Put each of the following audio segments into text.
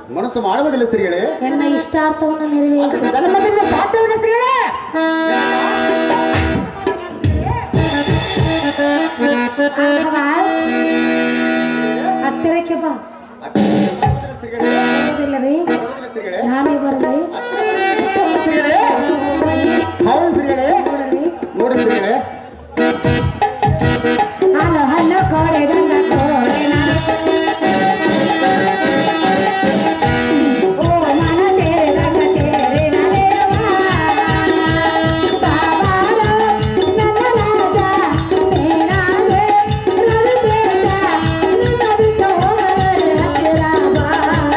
ಮನಸ್ಸು ಮಾಡುವುದಿಲ್ಲ ಸ್ತ್ರೀಗಳೇ ಎನ್ನ ಇಷ್ಟಾರ್ಥವನ್ನು ನೆರವೇರಿಸಿ ನನ್ನ ಮಗನಿಗೆ ಸಾಧ್ಯವಿಲ್ಲ ಸ್ತ್ರೀಗಳೇ ಅಥವಾ ಹತ್ತಿರಕ್ಕೆ ಬಾ ಬರುವುದಿಲ್ಲ ಸ್ತ್ರೀಗಳೇ ಬರುವುದಿಲ್ಲವೇ ಬರುವುದಿಲ್ಲ ಸ್ತ್ರೀಗಳೇ ನಾನೇ ಬರಲಿ ಸ್ತ್ರೀಗಳೇ ಹೌದು ಸ್ತ್ರೀಗಳೇ ನೋಡಲಿ ನೋಡಿ ಸ್ತ್ರೀಗಳೇ ಹಲೋ ಹಲೋ ಕೋಡೆ ಗಂಗ ಕೋಡೆ ಓ ಮನ ತೇರೆ ರಂಗ ತೇರೆ ನಲೆಯವಾ ಬಾಬಾರೋ ನನ್ನ ರಾಜ ತೇರಾಗೆ ರವಿ ತೇಜ ನಿನ್ನ ಬಿಟ್ಟು ಹೋಗಲರೆ ಹತ್ತಿರ ಬಾ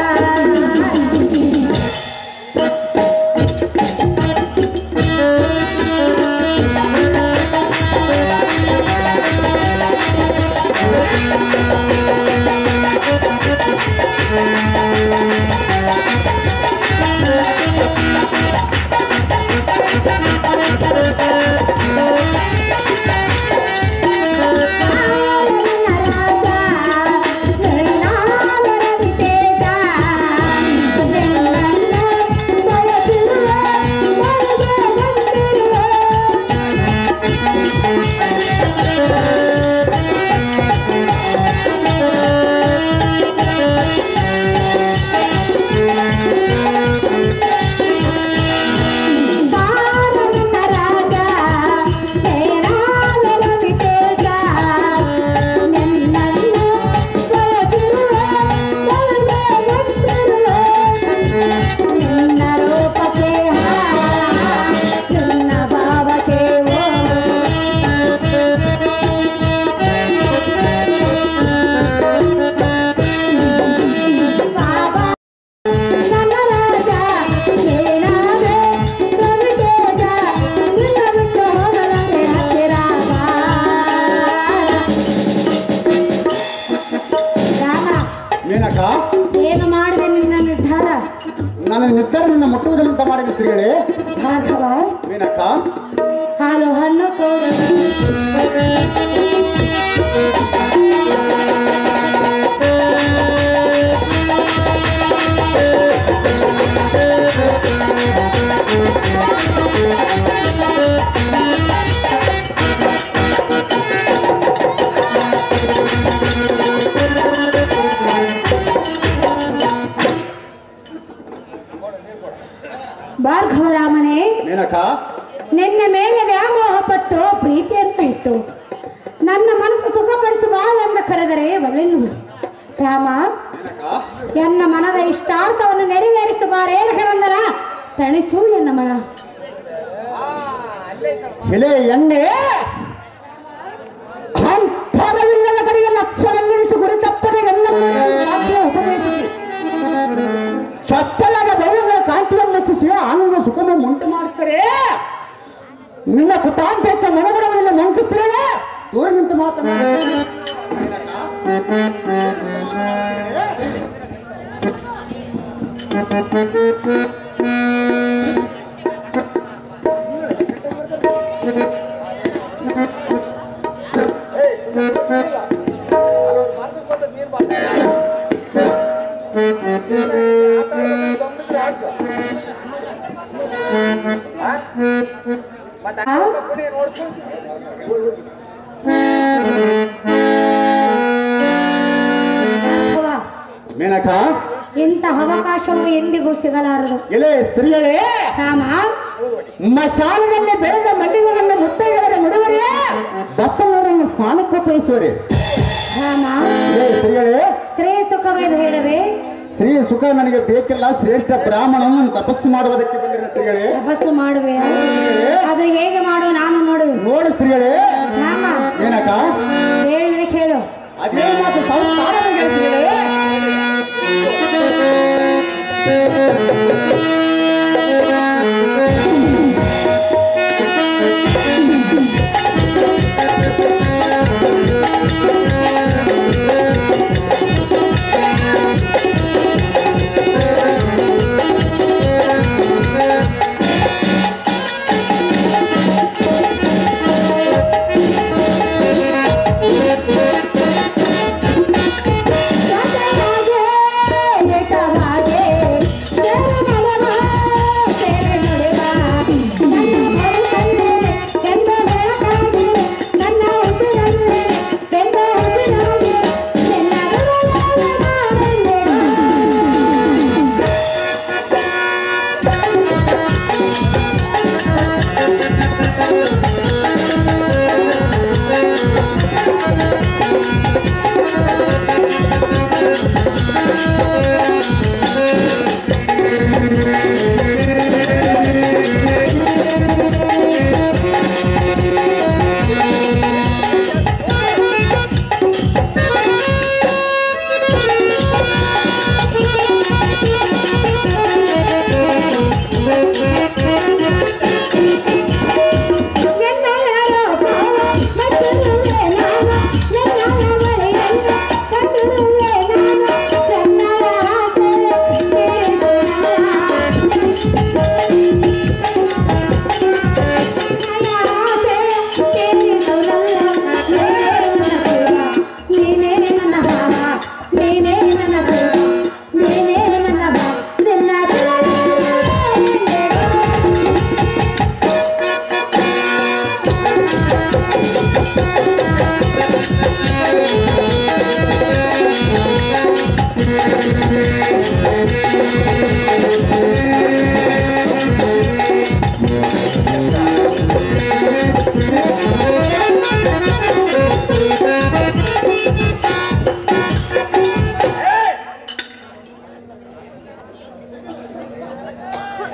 ಬಾಬಾ ನನ್ನ ರಾಜ ಏನಾದೆ ರವಿತೇಜ ನಿನ್ನ ಬಿಟ್ಟು ಹೋಗಲಾರೆ ಹತ್ತಿರ ಬಾ. ರಾಮ ಮೇನಕ ಏನು ಮಾಡಿದೆ ನಿನ್ನ ನಿರ್ಧಾರ ನನ್ನ ನಿರ್ಧಾರ ನಿನ್ನ ಮುಟ್ಟುವುದಿಲ್ಲ ಅಂತ ಮಾಡಿದ ಸ್ತ್ರೀಗಳೇ ಭಾರ್ಗವ ಮೇನಕ ಹಾಲು ಹಣ್ಣು ಕೋಡು ಭಾರ್ಗವ ರಾಮನೇ ಮೇನಕ ನಿನ್ನ ಮೇಲೆ ವ್ಯಾಮೋಹ ಪಟ್ಟು ಪ್ರೀತಿಯನ್ನು ಇಟ್ಟು ನನ್ನ ಮನಸ್ಸು ಸುಖಪಡಿಸುವ ಎಂದು ಕರೆದರೆ ಒಲೆನ್ನು ರಾಮ ಮೇನಕ ಎನ್ನ ಮನದ ಇಷ್ಟಾರ್ಥವನ್ನು ನೆರವೇರಿಸಬಾರೇನಕರಂದರ ತಣಿಸು ಎನ್ನ ಮನ ಎಲೆ ಎಣ್ಣೆ ಅಹಂಕಾರವಿಲ್ಲದ ಕಡೆಗೆ ಲಕ್ಷ್ಯವೆಲ್ಲರಿಸಿ ಗುರಿ ತಪ್ಪದೆ ಎಲ್ಲ ಸಾಧ್ಯ ಉಪದೇಶಿಸಿ ಸ್ವಚ್ಛವಾದ ಬಣ್ಣಗಳ ಕಾಂತಿಯನ್ನು ಹೆಚ್ಚಿಸಿ ಆನಂದ ಸುಖವನ್ನು ಉಂಟು ಮಾಡುತ್ತಾರೆ ನಿನ್ನ ಕುತಾಂತರಿತ ಮನಗಡವನ್ನೆಲ್ಲ ಮಂಕಿಸ್ತಾರೆ ದೂರ ನಿಂತು ಮಾತನಾಡ ಆ? ಭಾರ್ಗವ, ಮೇನಕ ಇಂತಹ ಅವಕಾಶವು ಎಂದಿಗೂ ಸಿಗಲಾರದು ಎಲೆ ಸ್ತ್ರೀಯಳೇ ರಾಮ ಮಶಾಲದಲ್ಲಿ ಬೆಳೆದ ಮಲ್ಲಿಗೆಗಳನ್ನು ಮುತ್ತೈದವರ ಮುಡುವರೇ ಬಸವರನ್ನು ಸ್ನಾನಕ್ಕೊಪ್ಪಿಸುವರೆ ರಾಮ ಎಲೆ ಸ್ತ್ರೀಯಳೇ ಸ್ತ್ರೀ ಸುಖವೇ ಬೇಡವೇ ಸ್ತ್ರೀ ಸುಖ ನನಗೆ ಬೇಕಿಲ್ಲ ಶ್ರೇಷ್ಠ ಬ್ರಾಹ್ಮಣನನ್ನು ತಪಸ್ಸು ಮಾಡುವುದಕ್ಕೆ ಬಂದಿರೋ ಸ್ತ್ರೀಗಳೇ ತಪಸ್ಸು ಮಾಡುವೆ ಅದು ಹೇಗೆ ಮಾಡು ನಾನು ನೋಡುವೆ ನೋಡು ಸ್ತ್ರೀಗಳೇ ರಾಮ ಏನಕ್ಕ ಹೇಳಿ ಕೇಳು ಅದೇ ಮಾತು ಸಂಸ್ಕಾರವಾಗಿ ಸ್ತ್ರೀಗಳೇ ಜೊತೆಯಾಗೆ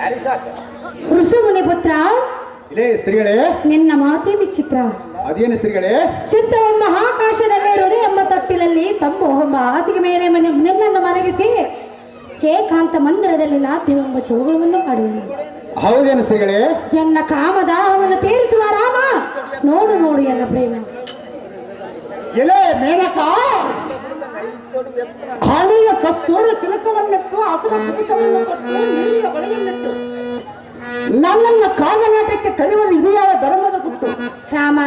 ಋಷಿಮುನಿ ಪುತ್ರ ಇಲ್ಲೇ ಸ್ತ್ರೀಗಳೇ ನಿನ್ನ ಮಾತೇ ವಿಚಿತ್ರ ಅದೇನು ಸ್ತ್ರೀಗಳೇ ಚಿತ್ತವೆಂಬ ಆಕಾಶದಲ್ಲಿ ಹೃದಯ ಎಂಬ ತಟ್ಟಿಲಲ್ಲಿ ಸಂಭೋಗ ಎಂಬ ಹಾಸಿಗೆ ಮೇಲೆ ಮನೆ ನಿನ್ನನ್ನು ಮಲಗಿಸಿ ಏಕಾಂತ ಮಂದಿರದಲ್ಲಿ ನಾಟ್ಯವೆಂಬ ಚೋಗವನ್ನು ಮಾಡುವನು ಹೌದೇನು ಸ್ತ್ರೀಗಳೇ ಎನ್ನ ಕಾಮದಾಹವನ್ನು ತೀರಿಸುವ ರಾಮ ನೋಡು ನೋಡು ಎನ್ನ ಪ್ರೇಮ ಎಲೆ ಮೇನಕ ಹಳೆಯ ಕಸ್ತೂರ ಚಿಲಕವನ್ನಿಟ್ಟು ಹಸಿರ ಕುಬುಸವನ್ನು ಕೊಟ್ಟು ನೀರಿನ ಬಳೆಯನ್ನಿಟ್ಟು ನನ್ನನ್ನು ಕಾಮನಾಟಕ್ಕೆ ಕರೆಯುವುದು ಇದು ಯಾವ ಧರ್ಮದ ಗುಟ್ಟು ರಾಮ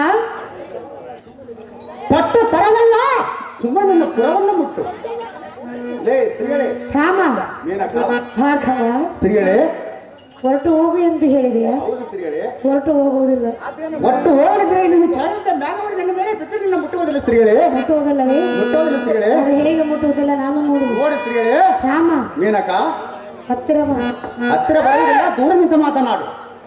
ಪಟ್ಟು ತರವಲ್ಲ ಸುಮ್ಮನ ಪುರವನ್ನು ಮುಟ್ಟು ಲೇ ಸ್ತ್ರೀಗಳೇ ರಾಮ ಮೇನಕ ಭಾರ್ಗವ ಸ್ತ್ರೀಗಳೇ ಹೊರಟು ಹೋಗು ಎಂದು ಹೇಳಿದೆಯಾ ಹೌದು ಸ್ತ್ರೀಗಳೇ ಹೊರಟು ಹೋಗುವುದಿಲ್ಲ ಒಟ್ಟು ಹೋಗಲಿದ್ರೆ ನಿನ್ನ ಕೆಳಗಿದ್ದ ಮ್ಯಾಗವರು ನನ್ನ ಮೇಲೆ ಬಿದ್ದರೆ ನಿನ್ನ ಮುಟ್ಟುವುದಿಲ್ಲ ಸ್ತ್ರೀಗಳೇ ಮುಟ್ಟು ಹೋಗಲ್ಲವೇ ಮುಟ್ಟುವುದಿಲ್ಲ ಸ್ತ್ರೀಗಳೇ ಅದು ಹೇಗೆ ಮುಟ್ಟುವುದಿಲ್ಲ ನಾನು ನೋಡುವುದು ನೋಡಿ ಸ್ತ್ರೀಗಳೇ ರಾಮ ಮೇನಕ ಹತ್ತಿರ ಬಾ ಹತ್ತಿರ ಬರುವುದಿಲ್ಲ ದೂರ ನಿಂತು ಮಾತನಾಡು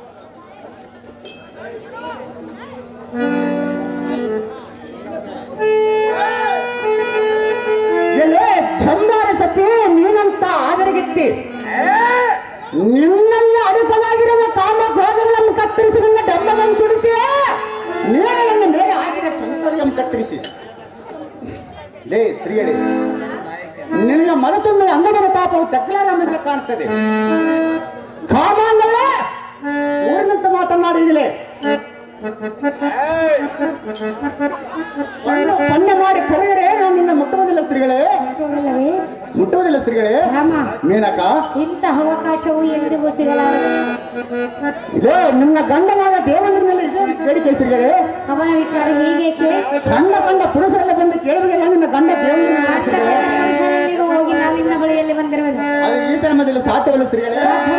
ಎಲ್ಲೇ ಚಂದಾರ ಸತಿ ನೀನಂತ ಆದರಗಿತ್ತಿ ನಿನ್ನಲ್ಲಿ ಅಡುಕವಾಗಿರುವ ಕಾಮ ಕ್ರೋಧಗಳನ್ನು ಕತ್ತರಿಸಿ ನಿನ್ನ ಡಂಬವನ್ನು ಸುಡಿಸಿ ನೀರಗಳನ್ನು ಮೇಲೆ ಹಾಕಿದ ಸಂತೋಷವನ್ನು ಕತ್ತರಿಸಿ ಲೇ ಸ್ತ್ರೀಯರೇ ನಿನ್ನ ಮನತೊಂದು ಅಂಗದ ತಾಪವು ತಗ್ಲಾರಂಭ ಕಾಣುತ್ತದೆ ಕಾಮ ಅಂದರೆ ಊರಿನಂತ ಮಾತನಾಡಿದಿಲೆ ಸಣ್ಣ ಮಾಡಿ ಕರೆದರೆ ನಾನು ನಿನ್ನ ಮುಟ್ಟುವುದಿಲ್ಲ ಸ್ತ್ರೀಗಳೇ ಮುಟ್ಟು ಹೋಗಲ್ಲವೇ ಮುಟ್ಟುವುದಿಲ್ಲ ಸ್ತ್ರೀಗಳೇ ರಾಮ ಮೇನಕ ಇಂತಹ ಅವಕಾಶವು ಎಂದಿಗೂ ಸಿಗಲಾರದು ಇಲ್ಲೇ ನಿನ್ನ ಗಂಡನಾದ ದೇವೇಂದ್ರನಲ್ಲಿ ಇದೇ ಬೇಡಿಕೆ ಸ್ತ್ರೀಗಳೇ ಅವನ ವಿಚಾರ ಹೀಗೆ ಕೇಳಿ ಕಂಡ ಕಂಡ ಪುರುಷರೆಲ್ಲ ಬಂದು ಕೇಳುವುದಿಲ್ಲ ನಿನ್ನ ಗಂಡ ದೇವೇಂದ್ರ ಶರಣರಿಗೆ ಹೋಗಿ ನಾವು ನಿನ್ನ ಬಳಿಯಲ್ಲಿ ಬಂದಿರುವೆನು ಅದು ಈ ಜನ್ಮದಲ್ಲಿ ಸಾಧ್ಯವಲ್ಲ ಸ್ತ್ರೀಗಳೇ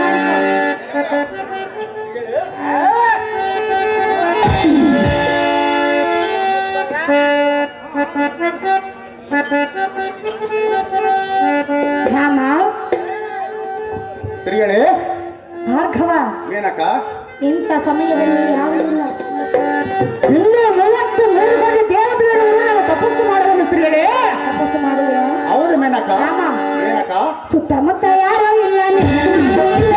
ರಾಮ ಸ್ತ್ರೀಗಳೇ ಭಾರ್ಗವ ಮೇನಕ ಇಂಥ ಸಮಯದಲ್ಲಿ ಯಾರೂ ಇಲ್ಲ ಇಲ್ಲೇ ಮೂವತ್ತು ಮೂರು ಕೋಟಿ ದೇವತೆಗಳು ನಾವು ತಪಸ್ಸು ಮಾಡುವ ಸ್ತ್ರೀಗಳೇ ತಪಸ್ಸು ಮಾಡುವ ಹೌದು ಮೇನಕ ರಾಮ ಮೇನಕ ಸುತ್ತಮುತ್ತ ಯಾರೂ ಇಲ್ಲ ನಿನ್ನ ಇಲ್ಲೇ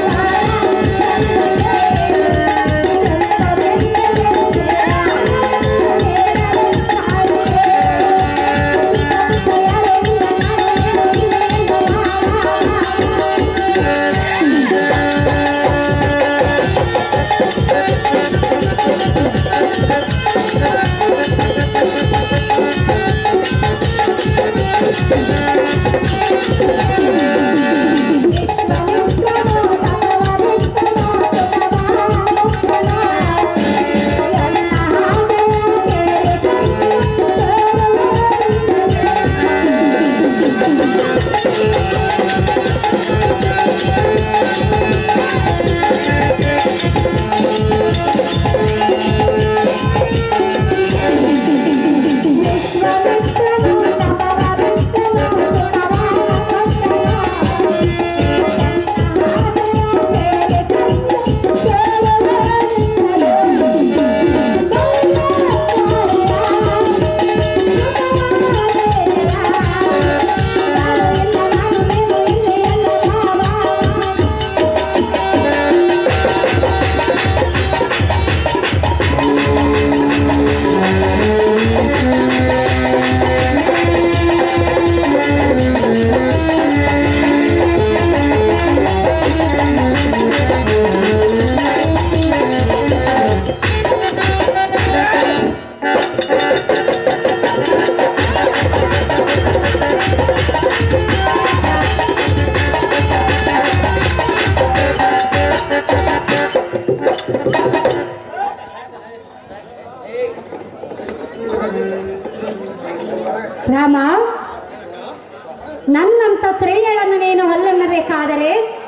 ರಾಮ ನನ್ನಂತ ಸ್ತ್ರೀಯಳನ್ನು ನೀನು ಹೊಲ್ಲೆನ್ನಬೇಕಾದರೆ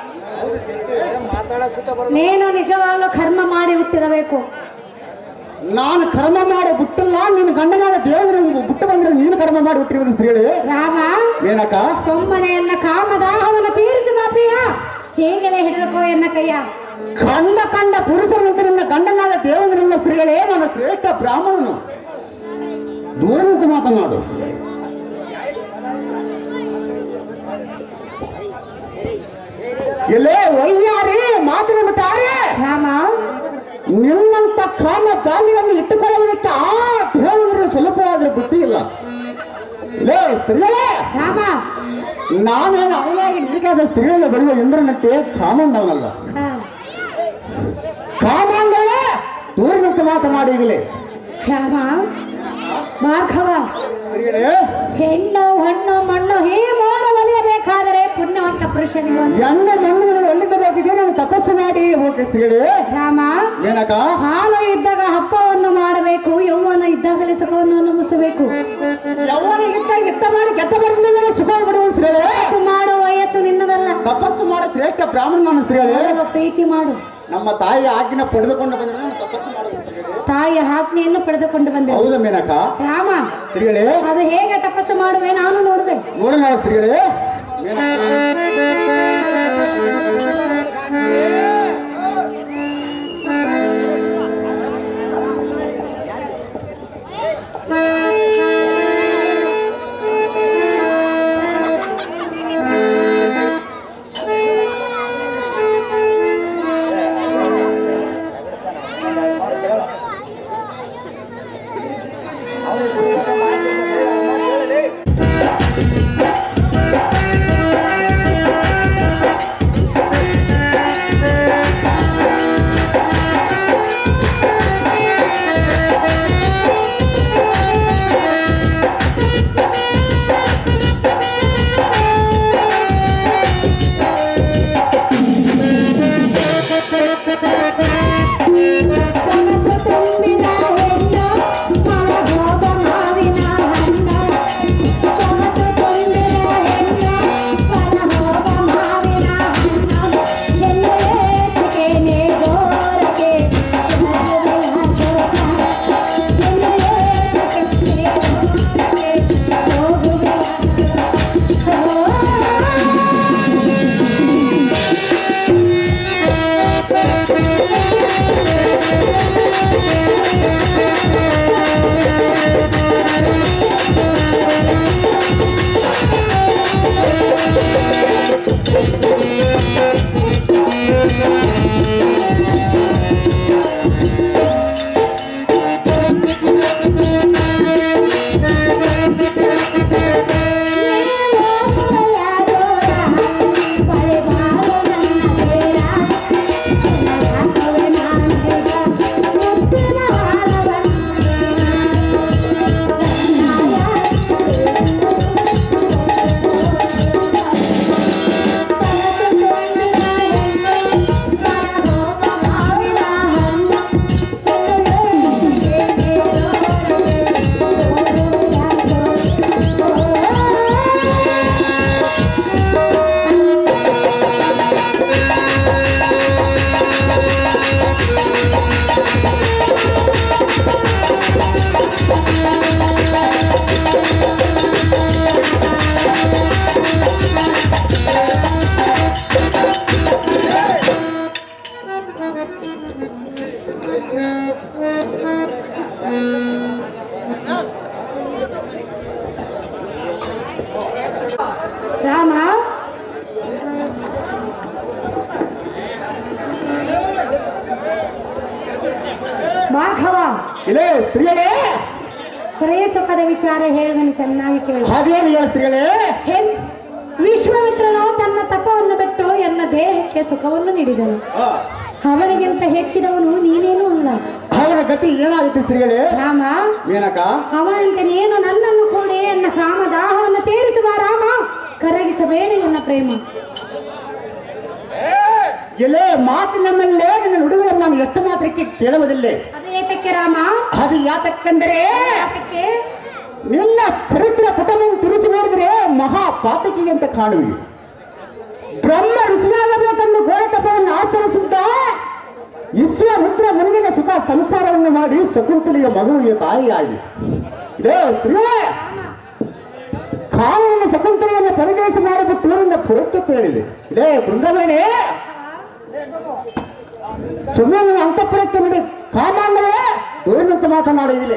ನೀನು ನಿಜವಾಗ್ಲೂ ಕರ್ಮ ಮಾಡಿ ಹುಟ್ಟಿರಬೇಕು ನಾನು ಕರ್ಮ ಮಾಡಿ ಬಿಟ್ಟಿಲ್ಲ ನಿನ್ನ ಗಂಡನಾದ ದೇವರ ಬಿಟ್ಟು ಬಂದ್ರೆ ನೀನು ಕರ್ಮ ಮಾಡಿ ಬಿಟ್ಟಿರೋದು ಸ್ತ್ರೀಗಳೇ ರಾಮ ಮೇನಕ ಸುಮ್ಮನೆ ಎನ್ನ ಕಾಮದಾಹವನ್ನು ತೀರಿಸು ಪ್ರಿಯ ಹೀಗೆಲ್ಲ ಹಿಡಿದುಕೋ ಎನ್ನ ಕೈಯ ಕಂಡ ಕಂಡ ಪುರುಷರಂತೆ ನನ್ನ ಗಂಡನಾದ ದೇವೇಂದ್ರನ ಸ್ತ್ರೀಗಳೇ ನನ್ನ ಶ್ರೇಷ್ಠ ಬ್ರಾಹ್ಮಣನು ದೂರ ನಿಂತು ಮಾತನಾಡು ಎಲ್ಲೇ ವೈಯಾರಿ ಮಾತಿನ ಬಿಟ್ಟಾರೆ ರಾಮ ನಿನ್ನಂತ ಕಾಮ ಜಾಲಿಯನ್ನು ಇಟ್ಟುಕೊಳ್ಳುವುದಕ್ಕೆ ಆ ದೇವರಿಗೆ ಸ್ವಲ್ಪವಾದ್ರೂ ಬುದ್ಧಿ ಇಲ್ಲ ಲೇ ಸ್ತ್ರೀಗಳೇ ರಾಮ ನಾನೇನು ಅವನಾಗಿ ನಿನಗಾದ ಸ್ತ್ರೀಗಳ ಬರುವ ಇಂದ್ರನಂತೆ ಕಾಮಂದವನಲ್ಲ ಹಾ. ಕಾಮಾಂಗವೇ ದೂರಿನಂತೆ ಮಾತನಾಡಿಗಲೇ ರಾಮ ಭಾರ್ಗವ ಸ್ತ್ರೀಗಳೇ ಹೆಣ್ಣು ಹಣ್ಣು ಮಣ್ಣು ಹೀ ಮೋಡ ಒಲಿಯಬೇಕಾದರೆ ಪುಣ್ಯವಂತ ಪುರುಷನಿಗೆ ಒಂದು ಎಣ್ಣ ಮಣ್ಣು ಎಲ್ಲಿಗೆ ನಾನು ತಪಸ್ಸು ಮಾಡಿ ಹೋಗಿ ಸ್ತ್ರೀಗಳೇ ರಾಮ ಏನಕ್ಕ ಹಾಲು ಇದ್ದಾಗ ಹಪ್ಪವನ್ನು ಮಾಡಬೇಕು ಯೌವನ ಇದ್ದಾಗಲೇ ಸುಖವನ್ನು ಅನುಭವಿಸಬೇಕು ಯವ್ವನಿಗಿಂತ ಯುದ್ಧ ಮಾಡಿ ಗೆದ್ದ ಬರಲಿಲ್ಲ ಸುಖ ಬಿಡುವ ಸ್ತ್ರೀಗಳೇ ತಪಸ್ಸು ಮಾಡೋ ವಯಸ್ಸು ನಿನ್ನದಲ್ಲ ತಪಸ್ಸು ಮಾಡೋ ಶ್ರೇಷ್ಠ ಬ್ರಾಹ್ಮಣ ಸ್ತ್ರೀಗಳೇ ಅವರ ಪ್ರೀತಿ ಮಾಡು ನಮ್ಮ ತಾಯಿ ಆಜ್ಞೆ ಪಡೆದುಕೊಂಡು ಬಂದ್ರೆ ನಾನು ತಪಸ್ಸು ಮಾಡಬೇಕು ಸ್ತ್ರೀಗಳೇ. ತಾಯಿಯ ಆಜ್ಞೆಯನ್ನು ಪಡೆದುಕೊಂಡು ಬಂದೆ ಹೌದಾ ಮೇನಕ ರಾಮ ಸ್ತ್ರೀಗಳೇ ಅದು ಹೇಗೆ ತಪಸ್ಸು ಮಾಡುವೆ ನಾನು ನೋಡ್ಬೇಕು ನೋಡೋಣ ಸ್ತ್ರೀಗಳೇ ಮೇನಕ ರಾಮ ಭಾರ್ಗವ ಇಲ್ಲೇ ಸ್ತ್ರೀಗಳೇ ಸ್ತ್ರೀ ಸುಖದ ವಿಚಾರ ಹೇಳುವನು ಚೆನ್ನಾಗಿ ಕೇಳು ಹಾಗೇನು ಹೇಳ ಸ್ತ್ರೀಗಳೇ ಹೆಣ್ ವಿಶ್ವಾಮಿತ್ರನು ತನ್ನ ತಪವನ್ನು ಬಿಟ್ಟು ಎನ್ನ ದೇಹಕ್ಕೆ ಸುಖವನ್ನು ನೀಡಿದನು ಆ, ಅವನಿಗಿಂತ ಹೆಚ್ಚಿದವನು ನೀನೇನೂ ಅಲ್ಲ ಅವನ ಗತಿ ಏನಾಗುತ್ತೆ ಸ್ತ್ರೀಗಳೇ ರಾಮ ಏನಕ್ಕ ಅವನಂತೆ ನೀನು ನನ್ನನ್ನು ಕೂಡಿ ಎನ್ನ ಕಾಮದಾಹವನ್ನು ತೀರಿಸುವ ರಾಮ ಕರಗಿಸಬೇಡ ಎನ್ನ ಪ್ರೇಮ ಎಲ್ಲೇ ಮಾತಿನ ಮೇಲೆ ನಿನ್ನ ನುಡಿಗಳನ್ನು ನಾನು ಎಷ್ಟು ಮಾತ್ರಕ್ಕೆ ಕೇಳುವುದಿಲ್ಲ ಅದು ಏತಕ್ಕೆ ರಾಮ ಅದು ಯಾತಕ್ಕೆಂದರೆ ಯಾತಕ್ಕೆ ನಿನ್ನ ಚರಿತ್ರೆ ಪುಟವನ್ನು ತಿರುಸಿ ನೋಡಿದ್ರೆ ಮಹಾ ಪಾತಕಿ ಅಂತ ಕಾಣುವಿ ಬ್ರಹ್ಮ ಋಷಿಯಾಗಬೇಕೆಂದು ಘೋರ ತಪವನ್ನು ಆಚರಿಸಿದ್ದ ವಿಶ್ವಾಮಿತ್ರ ಮುನಿಗಿನ ಸುಖ ಸಂಸಾರವನ್ನು ಮಾಡಿ ಶಕುಂತಲಿಯ ಮಗುವಿಗೆ ತಾಯಿಯಾಗಿ ಇದೇ ಸ್ತ್ರೀ ಕಾನೂನಿನ ಶಕುಂತಲೆಯನ್ನು ಪರಿಗಣಿಸಿ ಮಾಡಿಬಿಟ್ಟು ಊರಿನ ಪುರಕ್ಕೆ ತಿಳಿದೆ ಇದೇ ಬೃಂದವೇಣೆ ಸುಮ್ಮನೆ ಅಂತಃಪುರಕ್ಕೆ ನಡಿ ಕಾಮಾಂಗವೇ ದೂರಿನಂತೆ ಮಾತನಾಡುವುದಿಲ್ಲ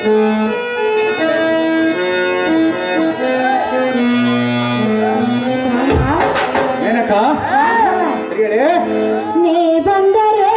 ಏನಕ್ಕ ಹೇಳಿ ನೀ ಬಂದರೆ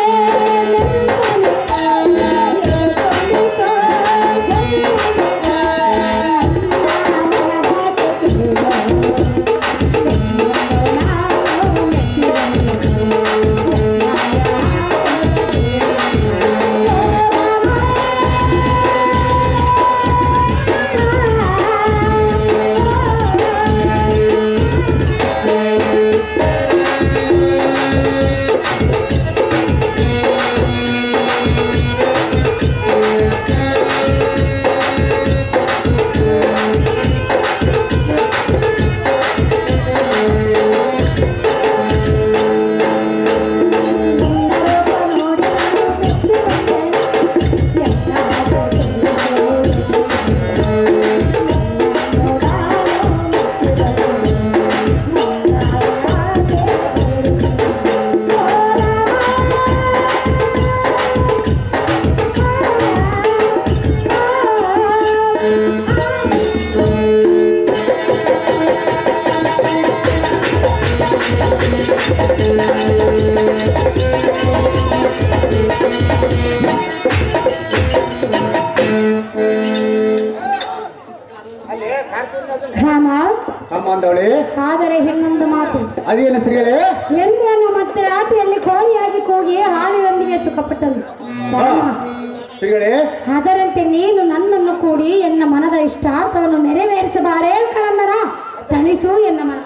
ರಾಮ ಅಮ್ಮ ಅಂದವಳೆ ಆದರೆ ಇನ್ನೊಂದು ಮಾತು ಅದೇನು ಶ್ರೀಗಳೇ ಎಂದ್ರನ್ನು ಮತ್ತೆ ರಾತ್ರಿಯಲ್ಲಿ ಕೋಳಿಯಾಗಿ ಕೂಗಿ ಹಾಲಿನೊಂದಿಗೆ ಸುಖಪಟ್ಟನು ರಾಮ, ಶ್ರೀಗಳೇ ಅದರಂತೆ ನೀನು ನನ್ನನ್ನು ಕೂಡಿ ಎನ್ನ ಮನದ ಇಷ್ಟಾರ್ಥವನ್ನು ನೆರವೇರಿಸಬಾರೇ ಕಣಂದನ ತಣಿಸು ಎನ್ನ ಮನ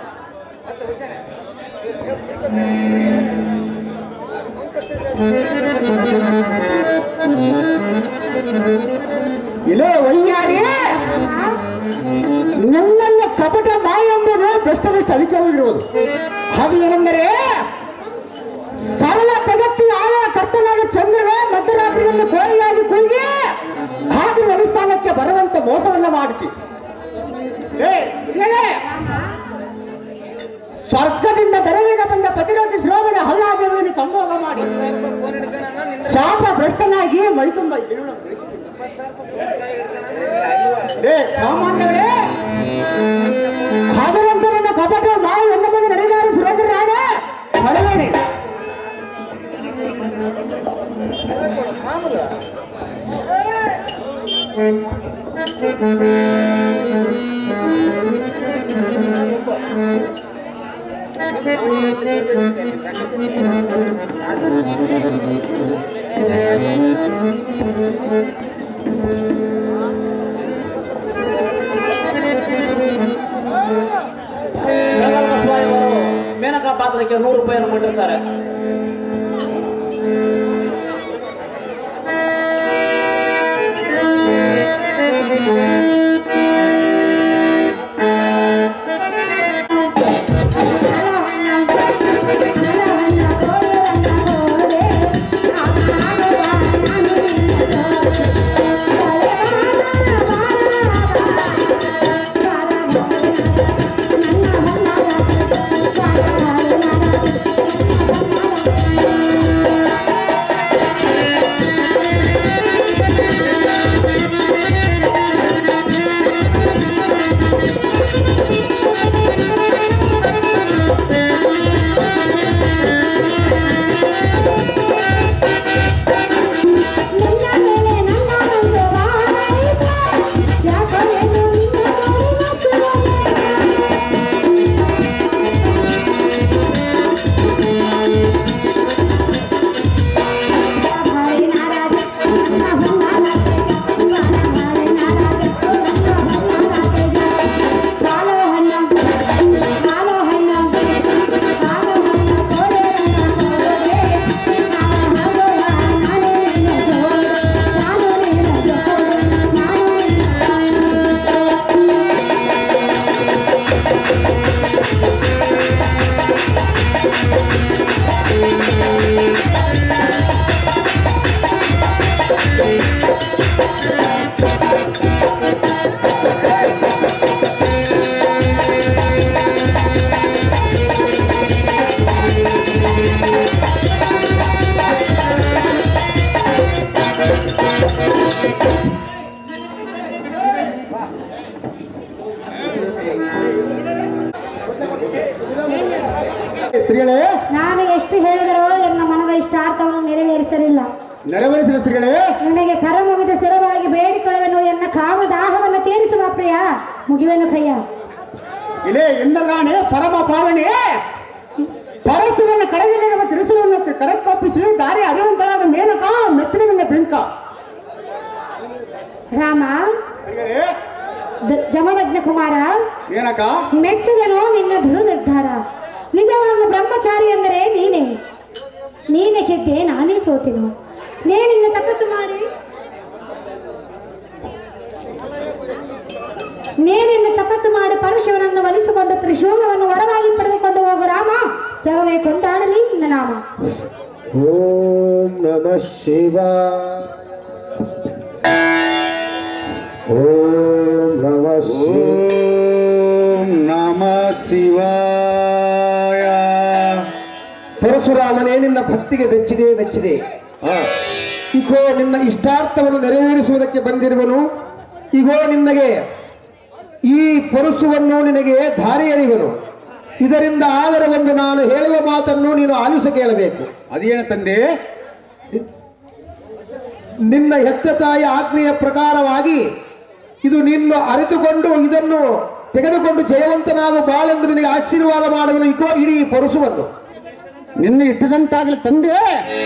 ಇಲ್ಲೋ ವೈಯಾರಿ ನನ್ನೆಲ್ಲ ಕಪಟ ಮಾಯ ಎಂಬುದು ಬೆಷ್ಟದಷ್ಟು ಅದಕ್ಕೆ ಹೋಗಿರುವುದು ಅದು ಏನೆಂದರೆ ಸರಳ ಜಗತ್ತಿನ ಆಳ ಕರ್ತನಾದ ಚಂದ್ರವೇ ಮಧ್ಯರಾತ್ರಿಯಲ್ಲಿ ಕೋಳಿಯಾಗಿ ಕುಯ್ಗಿ ಹಾಗೆ ಸ್ಥಾನಕ್ಕೆ ಬರುವಂತ ಮೋಸವನ್ನ ಮಾಡಿಸಿ ಏ, ಇಲ್ಲೇ. ಸ್ವರ್ಗದಿಂದ ಬೆರಗಿಗೆ ಬಂದ ಪ್ರತಿರೋಧಿ ಶ್ರೋಮಣ ಹಲ್ಲಾದೇವಿಯನ್ನು ಸಂಭೋಗ ಮಾಡಿ ಶಾಪ ಭ್ರಷ್ಟನಾಗಿ ಮೈತುಂಬ ಇರುಳ ಏ ಸಾಮಾನ್ಯವರೇ ಹಾಗರಂತರನ್ನ ಕಪಟ ಮಾವು ಎಲ್ಲ ಬಗ್ಗೆ ನಡೆಗಾರ ಸುರೇಂದ್ರ ರಾಣೆ ಹೊರಬೇಡಿ ಮೇನಕಾ ಪಾತ್ರಕ್ಕೆ ನೂರು ರೂಪಾಯಿಯನ್ನು ಕೊಟ್ಟಿರ್ತಾರೆ ನನ್ನ ಸ್ತ್ರೀಗಳೇ ನಾನು ಎಷ್ಟು ಹೇಳಿದರೂ ನನ್ನ ಮನದ ಇಷ್ಟಾರ್ಥವನ್ನು ನೆರವೇರಿಸಲಿಲ್ಲ ನೆರವೇರಿಸಿದ ಸ್ತ್ರೀಗಳೇ ನನಗೆ ಕರ ಮುಗಿದ ಸ್ಥಿರವಾಗಿ ಬೇಡಿಕೊಳ್ಳುವೆನು ಎನ್ನ ಕಾಮ ದಾಹವನ್ನು ತೀರಿಸುವ ಪ್ರಿಯ ಮುಗಿವೆನು ಕೈಯ ಇಲ್ಲೇ ಎಂದರಾಣೆ ಪರಮ ಪಾವಣೆ ಪರಸುವನ್ನು ಕಡೆಯಲ್ಲಿರುವ ತಿರುಸುವನ್ನು ಕರೆಕೊಪ್ಪಿಸಿ ದಾರಿ ಅರಿವಂತಳಾದ ಮೇನಕ ಮೆಚ್ಚಿನ ನನ್ನ ಬೆಂಕ ರಾಮ ಸ್ತ್ರೀಗಳೇ, ದ- ಜಮದಗ್ನ ಕುಮಾರ ಮೇನಕ ಮೆಚ್ಚದನು ನಿನ್ನ ದೃಢ ನಿರ್ಧಾರ ನಿಜವಾಗ್ಲೂ ಬ್ರಹ್ಮಚಾರಿ ಅಂದರೆ ನೀನೇ ನೀನೇ ಗೆದ್ದೆ ನಾನೇ ಸೋತೆನು ನೇನಿನ್ನ ತಪಸ್ಸು ಮಾಡಿ ನೇನಿನ್ನ ತಪಸ್ಸು ಮಾಡಿ ಪರಶಿವನನ್ನು ಒಲಿಸಿಕೊಂಡು ತ್ರಿಶೂಲವನ್ನು ವರವಾಗಿ ಪಡೆದುಕೊಂಡು ಹೋಗು ರಾಮ ಜಗವೇ ಕೊಂಡಾಡಲಿ ನಿನ್ನ ನಾಮ ಓಂ ನಮಃ ಶಿವಾಯ ಓಂ ನಮಃ ಓಂ ನಮ ಶಿವಾಯ ಪರಶುರಾಮನೇ ನಿನ್ನ ಭಕ್ತಿಗೆ ಬೆಚ್ಚಿದೆ ಮೆಚ್ಚಿದೆ ಇಗೋ ನಿನ್ನ ಇಷ್ಟಾರ್ಥವನ್ನು ನೆರವೇರಿಸುವುದಕ್ಕೆ ಬಂದಿರುವನು ಇಗೋ ನಿನ್ನಗೆ ಈ ಪರಶುವನ್ನು ನಿನಗೆ ದಾರಿ ಎறிವನು ಇದರಿಂದ ಆದರವೆಂದು ನಾನು ಹೇಳುವ ಮಾತನ್ನು ನೀನು ಆಲಿಸ ಕೇಳಬೇಕು ಅದೇನ ತಂದೆ ನಿನ್ನ ಹೆತ್ತ ತಾಯಿ ಆಜ್ಞೆಯ ಪ್ರಕಾರವಾಗಿ ಇದು ನಿನ್ನ ಅರಿತುಕೊಂಡು ಇದನ್ನು ತೆಗೆದುಕೊಂಡು ಜಯವಂತನಾಗ ಬಾಳೆಂದು ನಿನಗೆ ಆಶೀರ್ವಾದ ಮಾಡುವನು ಇಕೋ ಇಡೀ ಪರಶುವನ್ನು ನಿನ್ನ ಇಟ್ಟದಂತಾಗಲಿ ತಂದೆ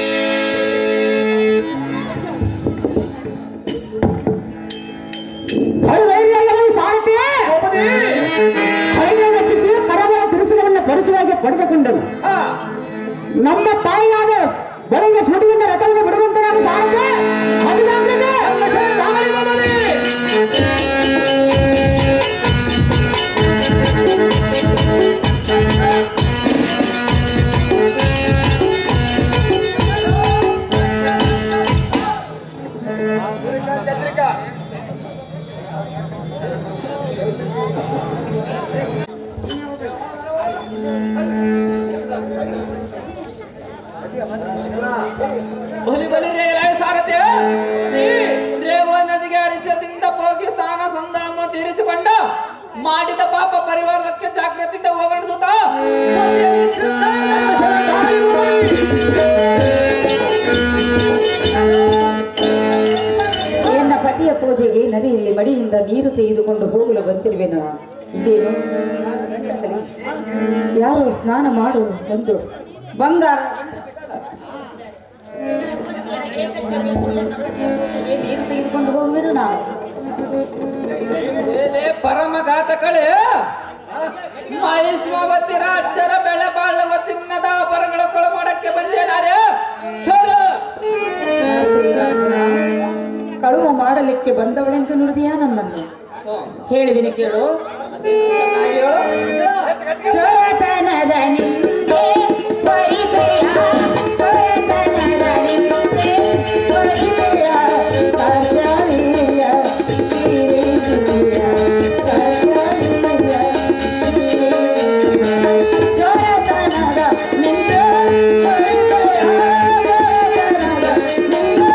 ಪರಸುವಾಗಿ ಪಡೆದುಕೊಂಡನು ನಮ್ಮ ತಾಯಿಯಾದ ಬಳಿಗೆ ಸುಡುವಿನ ರಥವನ್ನು ಬಿಡುವಂತನಾದ ಸಾರಥಿ ಹದಿನಾಲ್ಕನೇ ಬಲಿ ಬಲಿ ರೇ ರಾಯ ಸಾರಥ್ಯ ರೇವ ನದಿಗೆ ಹರಿಸದಿಂದ ಹೋಗಿ ಸ್ನಾನ ಸಂಧಾನ ತೀರಿಸಿಕೊಂಡ ಮಾಡಿದ ಪಾಪ ಪರಿವಾರಕ್ಕೆ ಜಾಗ್ರತೆಯಿಂದ ಹೋಗೋಣ ದೂತ ಎನ್ನ ಪತಿಯ ಪೂಜೆಗೆ ನದಿಯಲ್ಲಿ ಮಡಿಯಿಂದ ನೀರು ತೆಗೆದುಕೊಂಡು ಹೋಗಲು ಬಂತಿರುವೆ ನಾನು ಇದೇನು ನಾನು ಗಂಡಸಲಿ. ಯಾರೋ ಸ್ನಾನ ಮಾಡು ಒಂದು ಬಂಗಾರ ನೀರು ತೆಗೆದುಕೊಂಡು ಹೋಗುವೆನು ನಾನು ಮೇಲೆ ಪರಮ ಘಾತಕಳೆ ಮಹಿಸ್ಮಾವತಿ ರಾಜ್ಯರ ಬೆಳೆ ಬಾಳುವ ಚಿನ್ನದ ಆಭರಣಗಳ ಕೊಳ ಮಾಡಕ್ಕೆ ಬಂದೇನಾರೆ ಚಲೋ ಕಳುವು ಮಾಡಲಿಕ್ಕೆ ಬಂದವಳೆಂದು ನುಡಿದೆಯಾ ನನ್ನನ್ನು ಹೇಳುವಿನ ಕೇಳು ಚೆನ್ನಾಗಿ ಹೇಳು ಚೊರತನದ ನಿಂದೆ ಪರಿಪೆಯ ಚೊರತನದ ನಿಂದೆ ಪರಿಪೆಯ ಕರ್ತವ್ಯ ಕಿರೀಟಿಯ ಕರ್ತವ್ಯ ಚೊರತನದ ನಿಂದೆ ಪರಿಪೆಯ ಚೊರತನದ ನಿಂದೆ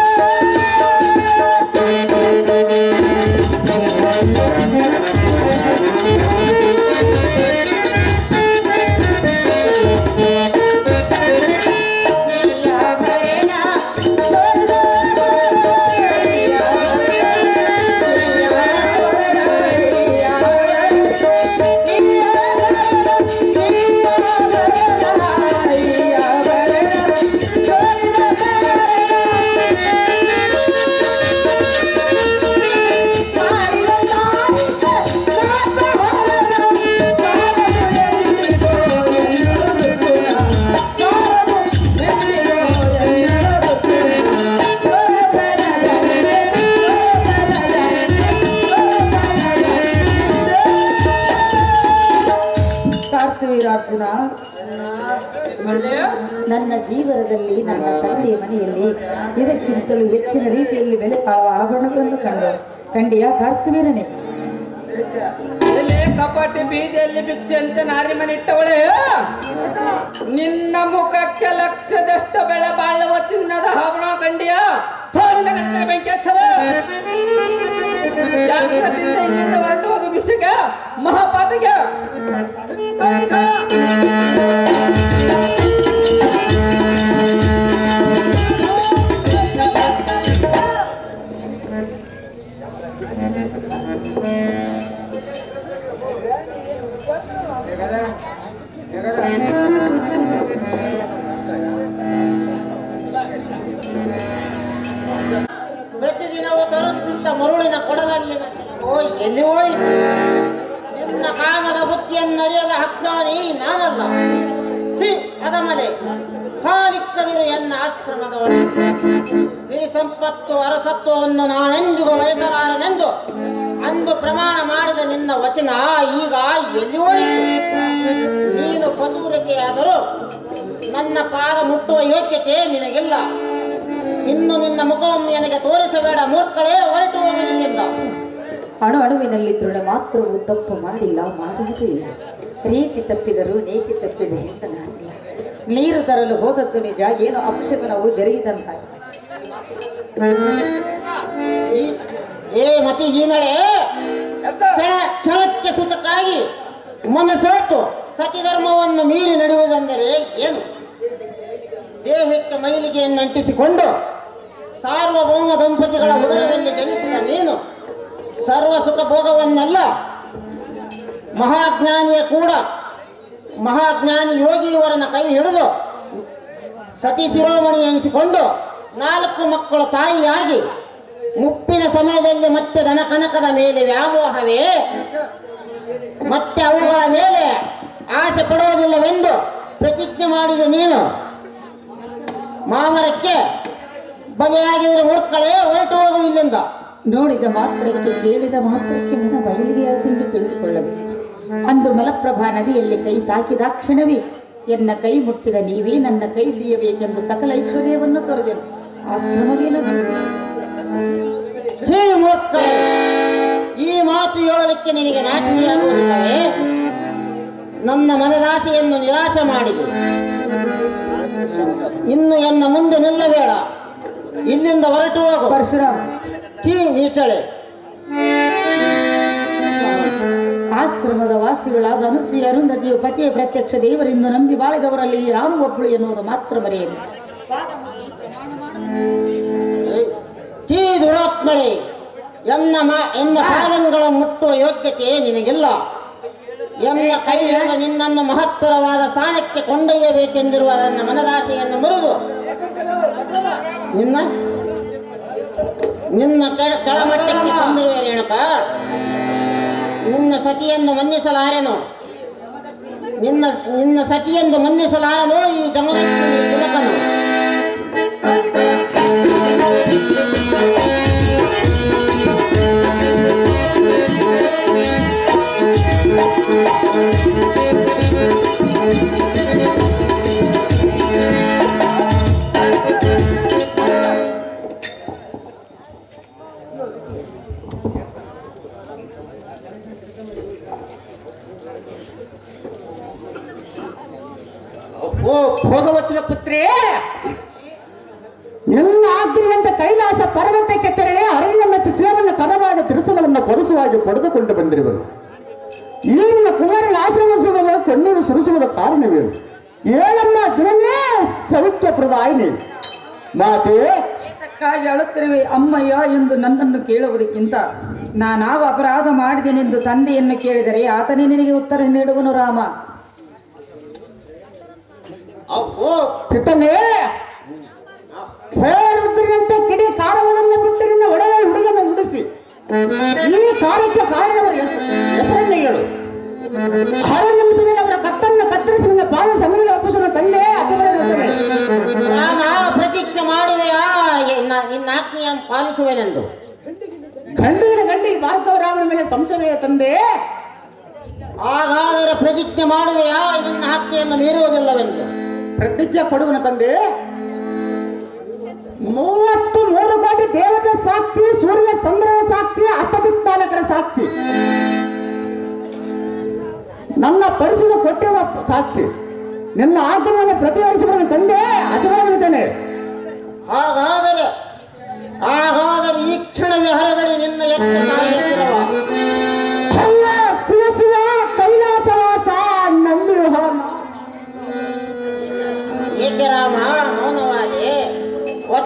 ಕಾರ್ತಿವೀರಾರ್ಜುನ ನನ್ನ ಜೀವನದಲ್ಲಿ ನನ್ನ ತಂದೆಯ ಮನೆಯಲ್ಲಿ ಇದಕ್ಕಿಂತಲೂ ಹೆಚ್ಚಿನ ರೀತಿಯಲ್ಲಿ ಬೆಲೆ ಬಾಳುವ ಆಭರಣಗಳನ್ನು ಕಂಡು ಕಂಡಿಯ ಕಾರ್ತಿವೀರನೇ ಇಲ್ಲಿ ಕಪಟಿ ಬೀದಿಯಲ್ಲಿ ಭಿಕ್ಷೆ ಅಂತ ನಾರಿ ಮನಿಟ್ಟವಳೆ ನಿನ್ನ ಮುಖಕ್ಕೆ ಲಕ್ಷದಷ್ಟು ಬೆಳೆ ಬಾಳುವ ಚಿನ್ನದ ಆಭರಣ ಕಂಡಿಯ ಥೋರಿನ ಬೆಂಕಿ ಹಚ್ಚಲು. ಜಾಗ್ರತೆಯಿಂದ ಇಲ್ಲಿಂದ ಹೊರಟು ಹೋಗು ಭಿಕ್ಷೆಗೆ ಮಹಾಪಾತಿಗೆ ಪ್ರತಿದಿನವೂ ತರುತ್ತಿದ್ದ ಮರುಳಿನ ಕೊಡದಲ್ಲಿನ ಕೆಲವು ಎಲ್ಲಿ ಹೋಯಿತು ನಿನ್ನ ಕಾಮದ ಬುದ್ಧಿಯನ್ನರಿಯದ ಹಕ್ಕಾನಿ ನಾನಲ್ಲ ಛೀ ಅದಮಲೆ ಕಾಲಿಕ್ಕದಿರು ಎನ್ನ ಆಶ್ರಮದವಳು ಸಿರಿ ಸಂಪತ್ತು ಅರಸತ್ವವನ್ನು ನಾನೆಂದಿಗೂ ವಹಿಸಲಾರನೆಂದು ಅಂದು ಪ್ರಮಾಣ ಮಾಡಿದ ನಿನ್ನ ವಚನ ಈಗ ಎಲ್ಲಿ ಹೋಯಿತು ನೀನು ಪತೂರತೆಯಾದರೂ ನನ್ನ ಪಾದ ಮುಟ್ಟುವ ಯೋಗ್ಯತೆ ನಿನಗಿಲ್ಲ ಇನ್ನು ನಿನ್ನ ಮುಖವನ್ನು ನನಗೆ ತೋರಿಸಬೇಡ ಮೂರ್ಖಳೇ ಹೊರಟು ಹೋಗು ಇಲ್ಲಿಂದ ಅಣು ಅಣುವಿನಲ್ಲಿ ತೃಣ ಮಾತ್ರವು ತಪ್ಪು ಮಾಡಿಲ್ಲ ಮಾಡುವುದೂ ಇಲ್ಲ ರೀತಿ ತಪ್ಪಿದರೂ ನೀತಿ ತಪ್ಪಿದೆ ಅಂತ ನಾನಿಲ್ಲ ನೀರು ತರಲು ಹೋದದ್ದು ನಿಜ ಏನು ಅಪಶಕನವು ಜರುಗಿದಂತಾಯಿತು ಈ- ಏ ಮತಿ ಹೀನಳೆ ಕ್ಷಣ ಕ್ಷಣಕ್ಕೆ ಸುತಕ್ಕಾಗಿ ಮನಸೋತು ಸತಿಧರ್ಮವನ್ನು ಮೀರಿ ನಡೆಯುವುದೆಂದರೆ ಏನು ದೇಹಕ್ಕೆ ಮೈಲಿಗೆಯನ್ನು ಅಂಟಿಸಿಕೊಂಡು ಸಾರ್ವಭೌಮ ದಂಪತಿಗಳ ಉದರದಲ್ಲಿ ಜನಿಸಿದ ನೀನು ಸರ್ವ ಸುಖ ಭೋಗವನ್ನೆಲ್ಲ ಮಹಾಜ್ಞಾನಿಯ ಕೂಡ ಮಹಾಜ್ಞಾನಿ ಯೋಗಿಯವರನ್ನ ಕೈ ಹಿಡಿದು ಸತಿ ಶಿರೋಮಣಿ ಎನಿಸಿಕೊಂಡು ನಾಲ್ಕು ಮಕ್ಕಳು ತಾಯಿಯಾಗಿ ಮುಪ್ಪಿನ ಸಮಯದಲ್ಲಿ ಮತ್ತೆ ದನಕನಕದ ಮೇಲೆ ವ್ಯಾಮೋಹವೇ ಮತ್ತೆ ಅವುಗಳ ಮೇಲೆ ಆಸೆ ಪಡುವುದಿಲ್ಲವೆಂದು ಪ್ರತಿಜ್ಞೆ ಮಾಡಿದ ನೀನು ಮಾಮರಕ್ಕೆ ಬಲಿಯಾಗಿದ್ರೆ ಮೂರ್ಖಳೇ ಹೊರಟು ಹೋಗು ಇಲ್ಲಿಂದ ನೋಡಿದ ಮಾತ್ರಕ್ಕೆ ಕೇಳಿದ ಮಾತ್ರಕ್ಕೆ ಮನ ಬಯಲಿಗೆಯಾದೆಂದು ತಿಳಿದುಕೊಳ್ಳಬೇಕು ಅಂದು ಮಲಪ್ರಭಾ ನದಿಯಲ್ಲಿ ಕೈ ತಾಕಿದ ಕ್ಷಣವೇ ಎನ್ನ ಕೈ ಮುಟ್ಟಿದ ನೀವೇ ನನ್ನ ಕೈ ಹಿಡಿಯಬೇಕೆಂದು ಸಕಲ ಐಶ್ವರ್ಯವನ್ನು ತೊರೆದೆನು ಆಶ್ರಮವೇನು ಛೀ ಮೂರ್ಖಳೇ ಈ ಮಾತು ಹೇಳಲಿಕ್ಕೆ ನಿನಗೆ ನಾಚಿಕೆಯಾಗುವುದಿಲ್ಲವೇ ನನ್ನ ಮನದಾಸೆಯನ್ನು ನಿರಾಸೆ ಮಾಡಿದೆ ಇನ್ನು ಎನ್ನ ಮುಂದೆ ನಿಲ್ಲಬೇಡ ಇಲ್ಲಿಂದ ಹೊರಟು ಹೋಗು ಪರಶುರಾಮ್ ಛೀ ನೀಚಳೆ ಆಶ್ರಮದ ವಾಸಿಗಳಾದ ಅನುಸೂಯ ಅರುಂಧತಿಯು ಪತಿಯ ಪ್ರತ್ಯಕ್ಷ ದೇವರೆಂದು ನಂಬಿ ಬಾಳಿದವರಲ್ಲಿ ನಾನು ಒಬ್ಬಳು ಎನ್ನುವುದು ಮಾತ್ರ ಮರೆಯಲು ಛೀ ದುರಾತ್ಮಳೆ ಎನ್ನ ಮಾ ಎನ್ನ ಪಾದಂಗಳ ಮುಟ್ಟುವ ಯೋಗ್ಯತೆ ನಿನಗಿಲ್ಲ ಎನ್ನ ಕೈ ಹಿಡಿದ ನಿನ್ನನ್ನು ಮಹತ್ತರವಾದ ಸ್ಥಾನಕ್ಕೆ ಕೊಂಡೊಯ್ಯಬೇಕೆಂದಿರುವ ನನ್ನ ಮನದಾಸೆಯನ್ನು ಮುರಿದು ನಿನ್ನ ನಿನ್ನ ಕೆಳ ಕೆಳಮಟ್ಟಕ್ಕೆ ತಂದಿರುವೆ ರೇಣುಕ ನಿನ್ನ ಸತಿಯನ್ನು ಮನ್ನಿಸಲಾರೆನು ನಿನ್ನ ನಿನ್ನ ಸತಿಯೆಂದು ಮನ್ನಿಸಲಾರನು ಈ ಜಮದಗ್ನಿ ತಿಲಕನು ಓ ಭೋಗವತಿಯ ಪುತ್ರೇ ನಿನ್ನ ಆಜ್ಞೆಯಂತೆ ಕೈಲಾಸ ಪರ್ವತಕ್ಕೆ ತೆರಳಿ ಅರಣ್ಯ ಮೆಚ್ಚ ಶಿವನ ಕರವಾದ ತಿರುಸಲವನ್ನು ಪರುಸುವಾಗಿ ಪಡೆದುಕೊಂಡು ಬಂದಿರುವನು ಈ ನಿನ್ನ ಕುಮಾರನ ಆಶ್ರಮಿಸುವ ಕಣ್ಣೀರು ಸುರಿಸುವುದ ಕಾರಣವೇನು ಏಳಮ್ಮ ಜನನೇ ಸೌಖ್ಯ ಪ್ರದಾಯಿನಿ ಮಾತೆ ಏತಕ್ಕಾಗಿ ಅಳುತ್ತಿರುವೆ ಅಮ್ಮಯ್ಯ ಎಂದು ನನ್ನನ್ನು ಕೇಳುವುದಕ್ಕಿಂತ ನಾನಾವ ಅಪರಾಧ ಮಾಡಿದೆನೆಂದು ತಂದೆಯನ್ನು ಕೇಳಿದರೆ ಆತನೇ ನಿನಗೆ ಉತ್ತರ ನೀಡುವನು ರಾಮ ಅಪ್ಪೋ ಪಿತನೇ ರುದ್ರನಂತೆ ಕಿಡಿ ಕಾರವನನ್ನು ಬಿಟ್ಟು ನಿನ್ನ ಒಡೆಯ ಹುಡುಗನ ನುಡಿಸಿ ಈ ಕಾರ್ಯಕ್ಕೆ ಕಾರಣವರ ಹೆಸರು ಹೆಸರನ್ನೇ ಹೇಳು ಹರ ನಿಮಿಷದಲ್ಲಿ ಅವರ ಕತ್ತನ್ನು ಕತ್ತರಿಸಿ ನಿನ್ನ ಪಾದ ಸನ್ನಿಗೆ ಒಪ್ಪಿಸುವ ತಂದೆ ಅತಿವರ ಜೊತೆಗೆ. ರಾಮ ಪ್ರತಿಜ್ಞೆ ಮಾಡುವೆಯಾ ನಿನ್ನ ನಿನ್ನ ಆಜ್ಞೆಯನ್ನು ಪಾಲಿಸುವೆನೆಂದು ಗಂಡಿನ ಗಂಡಿ ಭಾರತವ ರಾಮನ ಮೇಲೆ ಸಂಶಯವೇ ತಂದೆ ಹಾಗಾದರೆ ಪ್ರತಿಜ್ಞೆ ಮಾಡುವೆಯಾ ನಿನ್ನ ಆಜ್ಞೆಯನ್ನು ಮೀರುವುದಿಲ್ಲವೆಂದು ಪ್ರತಿಜ್ಞೆ ಕೊಡುವನ ತಂದೆ ಮೂವತ್ತು ಮೂರು ಕೋಟಿ ದೇವತೆ ಸಾಕ್ಷಿ ಸೂರ್ಯ ಚಂದ್ರನ ಸಾಕ್ಷಿ ಅಷ್ಟದಿಕ್ಪಾಲಕರ ಸಾಕ್ಷಿ ನನ್ನ ಪರಿಚಯ ಕೊಟ್ಟಿರುವ ಸಾಕ್ಷಿ ನಿನ್ನ ಆಜ್ಞೆಯನ್ನು ಪ್ರತಿಹರಿಸುವ ತಂದೆ ಅತಿವರವಿದ್ದೇನೆ ಹಾಗಾದರೆ ಹಾಗಾದರೆ ಈ ಕ್ಷಣವೇ ಹೊರಗಡೆ ನಿನ್ನ ಎತ್ತ ನಾಯಿ ಎತ್ತಿರವ. ಅಯ್ಯ ಶಿವ ಶಿವ ಕೈಲಾಸವಾಸ ನಲ್ಲಿ ಹೋಮ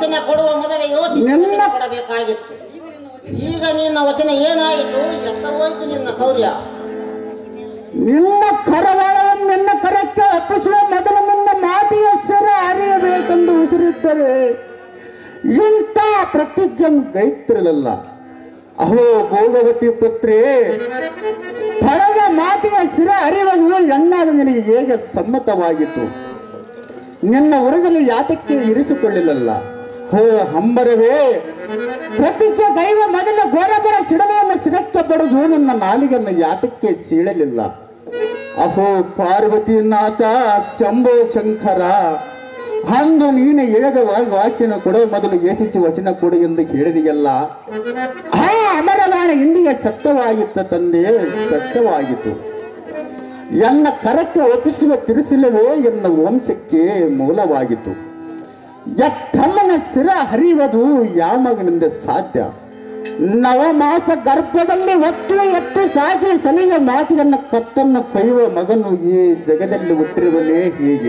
ವಚನ ಕೊಡುವ ಮೊದಲೇ ಯೋಚಿಸಿ ನನ್ನ- ವಚನ ಕೊಡಬೇಕಾಗಿತ್ತು ಈಗ ನಿನ್ನ ವಚನ ಏನಾಯಿತು ಎತ್ತ ಹೋಯ್ತು ನಿನ್ನ ಶೌರ್ಯ ನಿನ್ನ ಕರವಾಳವನ್ನು ನಿನ್ನ ಕರಕ್ಕೆ ಒಪ್ಪಿಸುವ ಮೊದಲು ನಿನ್ನ ಮಾತಿಯ ಸರ ಅರಿಯಬೇಕೆಂದು ಉಸಿರಿದ್ದರೆ ಇಂಥ ಪ್ರತಿಜ್ಞೆ ಗೈತಿರಲಿಲ್ಲ ಅಹೋ ಭೋಗವತಿ ಪುತ್ರಿ ಪಡೆದ ಮಾತಿಯ ಸಿರ ಅರಿವನ್ನು ಎಣ್ಣಾದ ನಿನಗೆ ಹೇಗೆ ಸಮ್ಮತವಾಗಿತ್ತು ನಿನ್ನ ಉರದಲ್ಲಿ ಯಾತಕ್ಕೆ ಇರಿಸಿಕೊಳ್ಳಲಿಲ್ಲ ಹೋ ಹಂಬರವೇ ಪ್ರತಿಜ್ಞೆ ಗೈವ ಮೊದಲ ಘೋರಬರ ಸಿಡಲೆಯನ್ನು ಸಿಡಕ್ಕೆ ಪಡೆದು ನನ್ನ ನಾಲಿಗೆಯನ್ನು ಯಾತಕ್ಕೆ ಸೀಳಲಿಲ್ಲ ಅಹೋ ಪಾರ್ವತಿನಾಥ ಶಂಭೋ ಶಂಕರ ಅಂದು ನೀನು ಹೇಳಿದ ವಾ- ವಾಚನ ಕೊಡ ಮೊದಲು ಯಶಸ್ಸಿ ವಚನ ಕೊಡು ಎಂದು ಹೇಳಿದೆಯಲ್ಲ ಆ ಅಮರವಾಣ ಇಂದಿಗೆ ಸತ್ಯವಾಗಿತ್ತ ತಂದೆ ಸತ್ಯವಾಗಿತ್ತು ಎನ್ನ ಕರಕ್ಕೆ ಒಪ್ಪಿಸುವ ತಿರುಸಿಲವೇ ಎನ್ನ ವಂಶಕ್ಕೆ ಮೂಲವಾಗಿತ್ತು ಎತ್ತಮ್ಮನ ಸಿರ ಹರಿಯುವುದು ಯಾವ ಮಗನಿಂದ ಸಾಧ್ಯ ನವಮಾಸ ಗರ್ಭದಲ್ಲಿ ಒತ್ತು ಎತ್ತು ಸಾಗಿ ಸಲಿಗೆ ಮಾತಿನ ಕತ್ತನ್ನು ಕೊಯ್ಯುವ ಮಗನು ಈ ಜಗದಲ್ಲಿ ಹುಟ್ಟಿರುವನೇ ಹೀಗೆ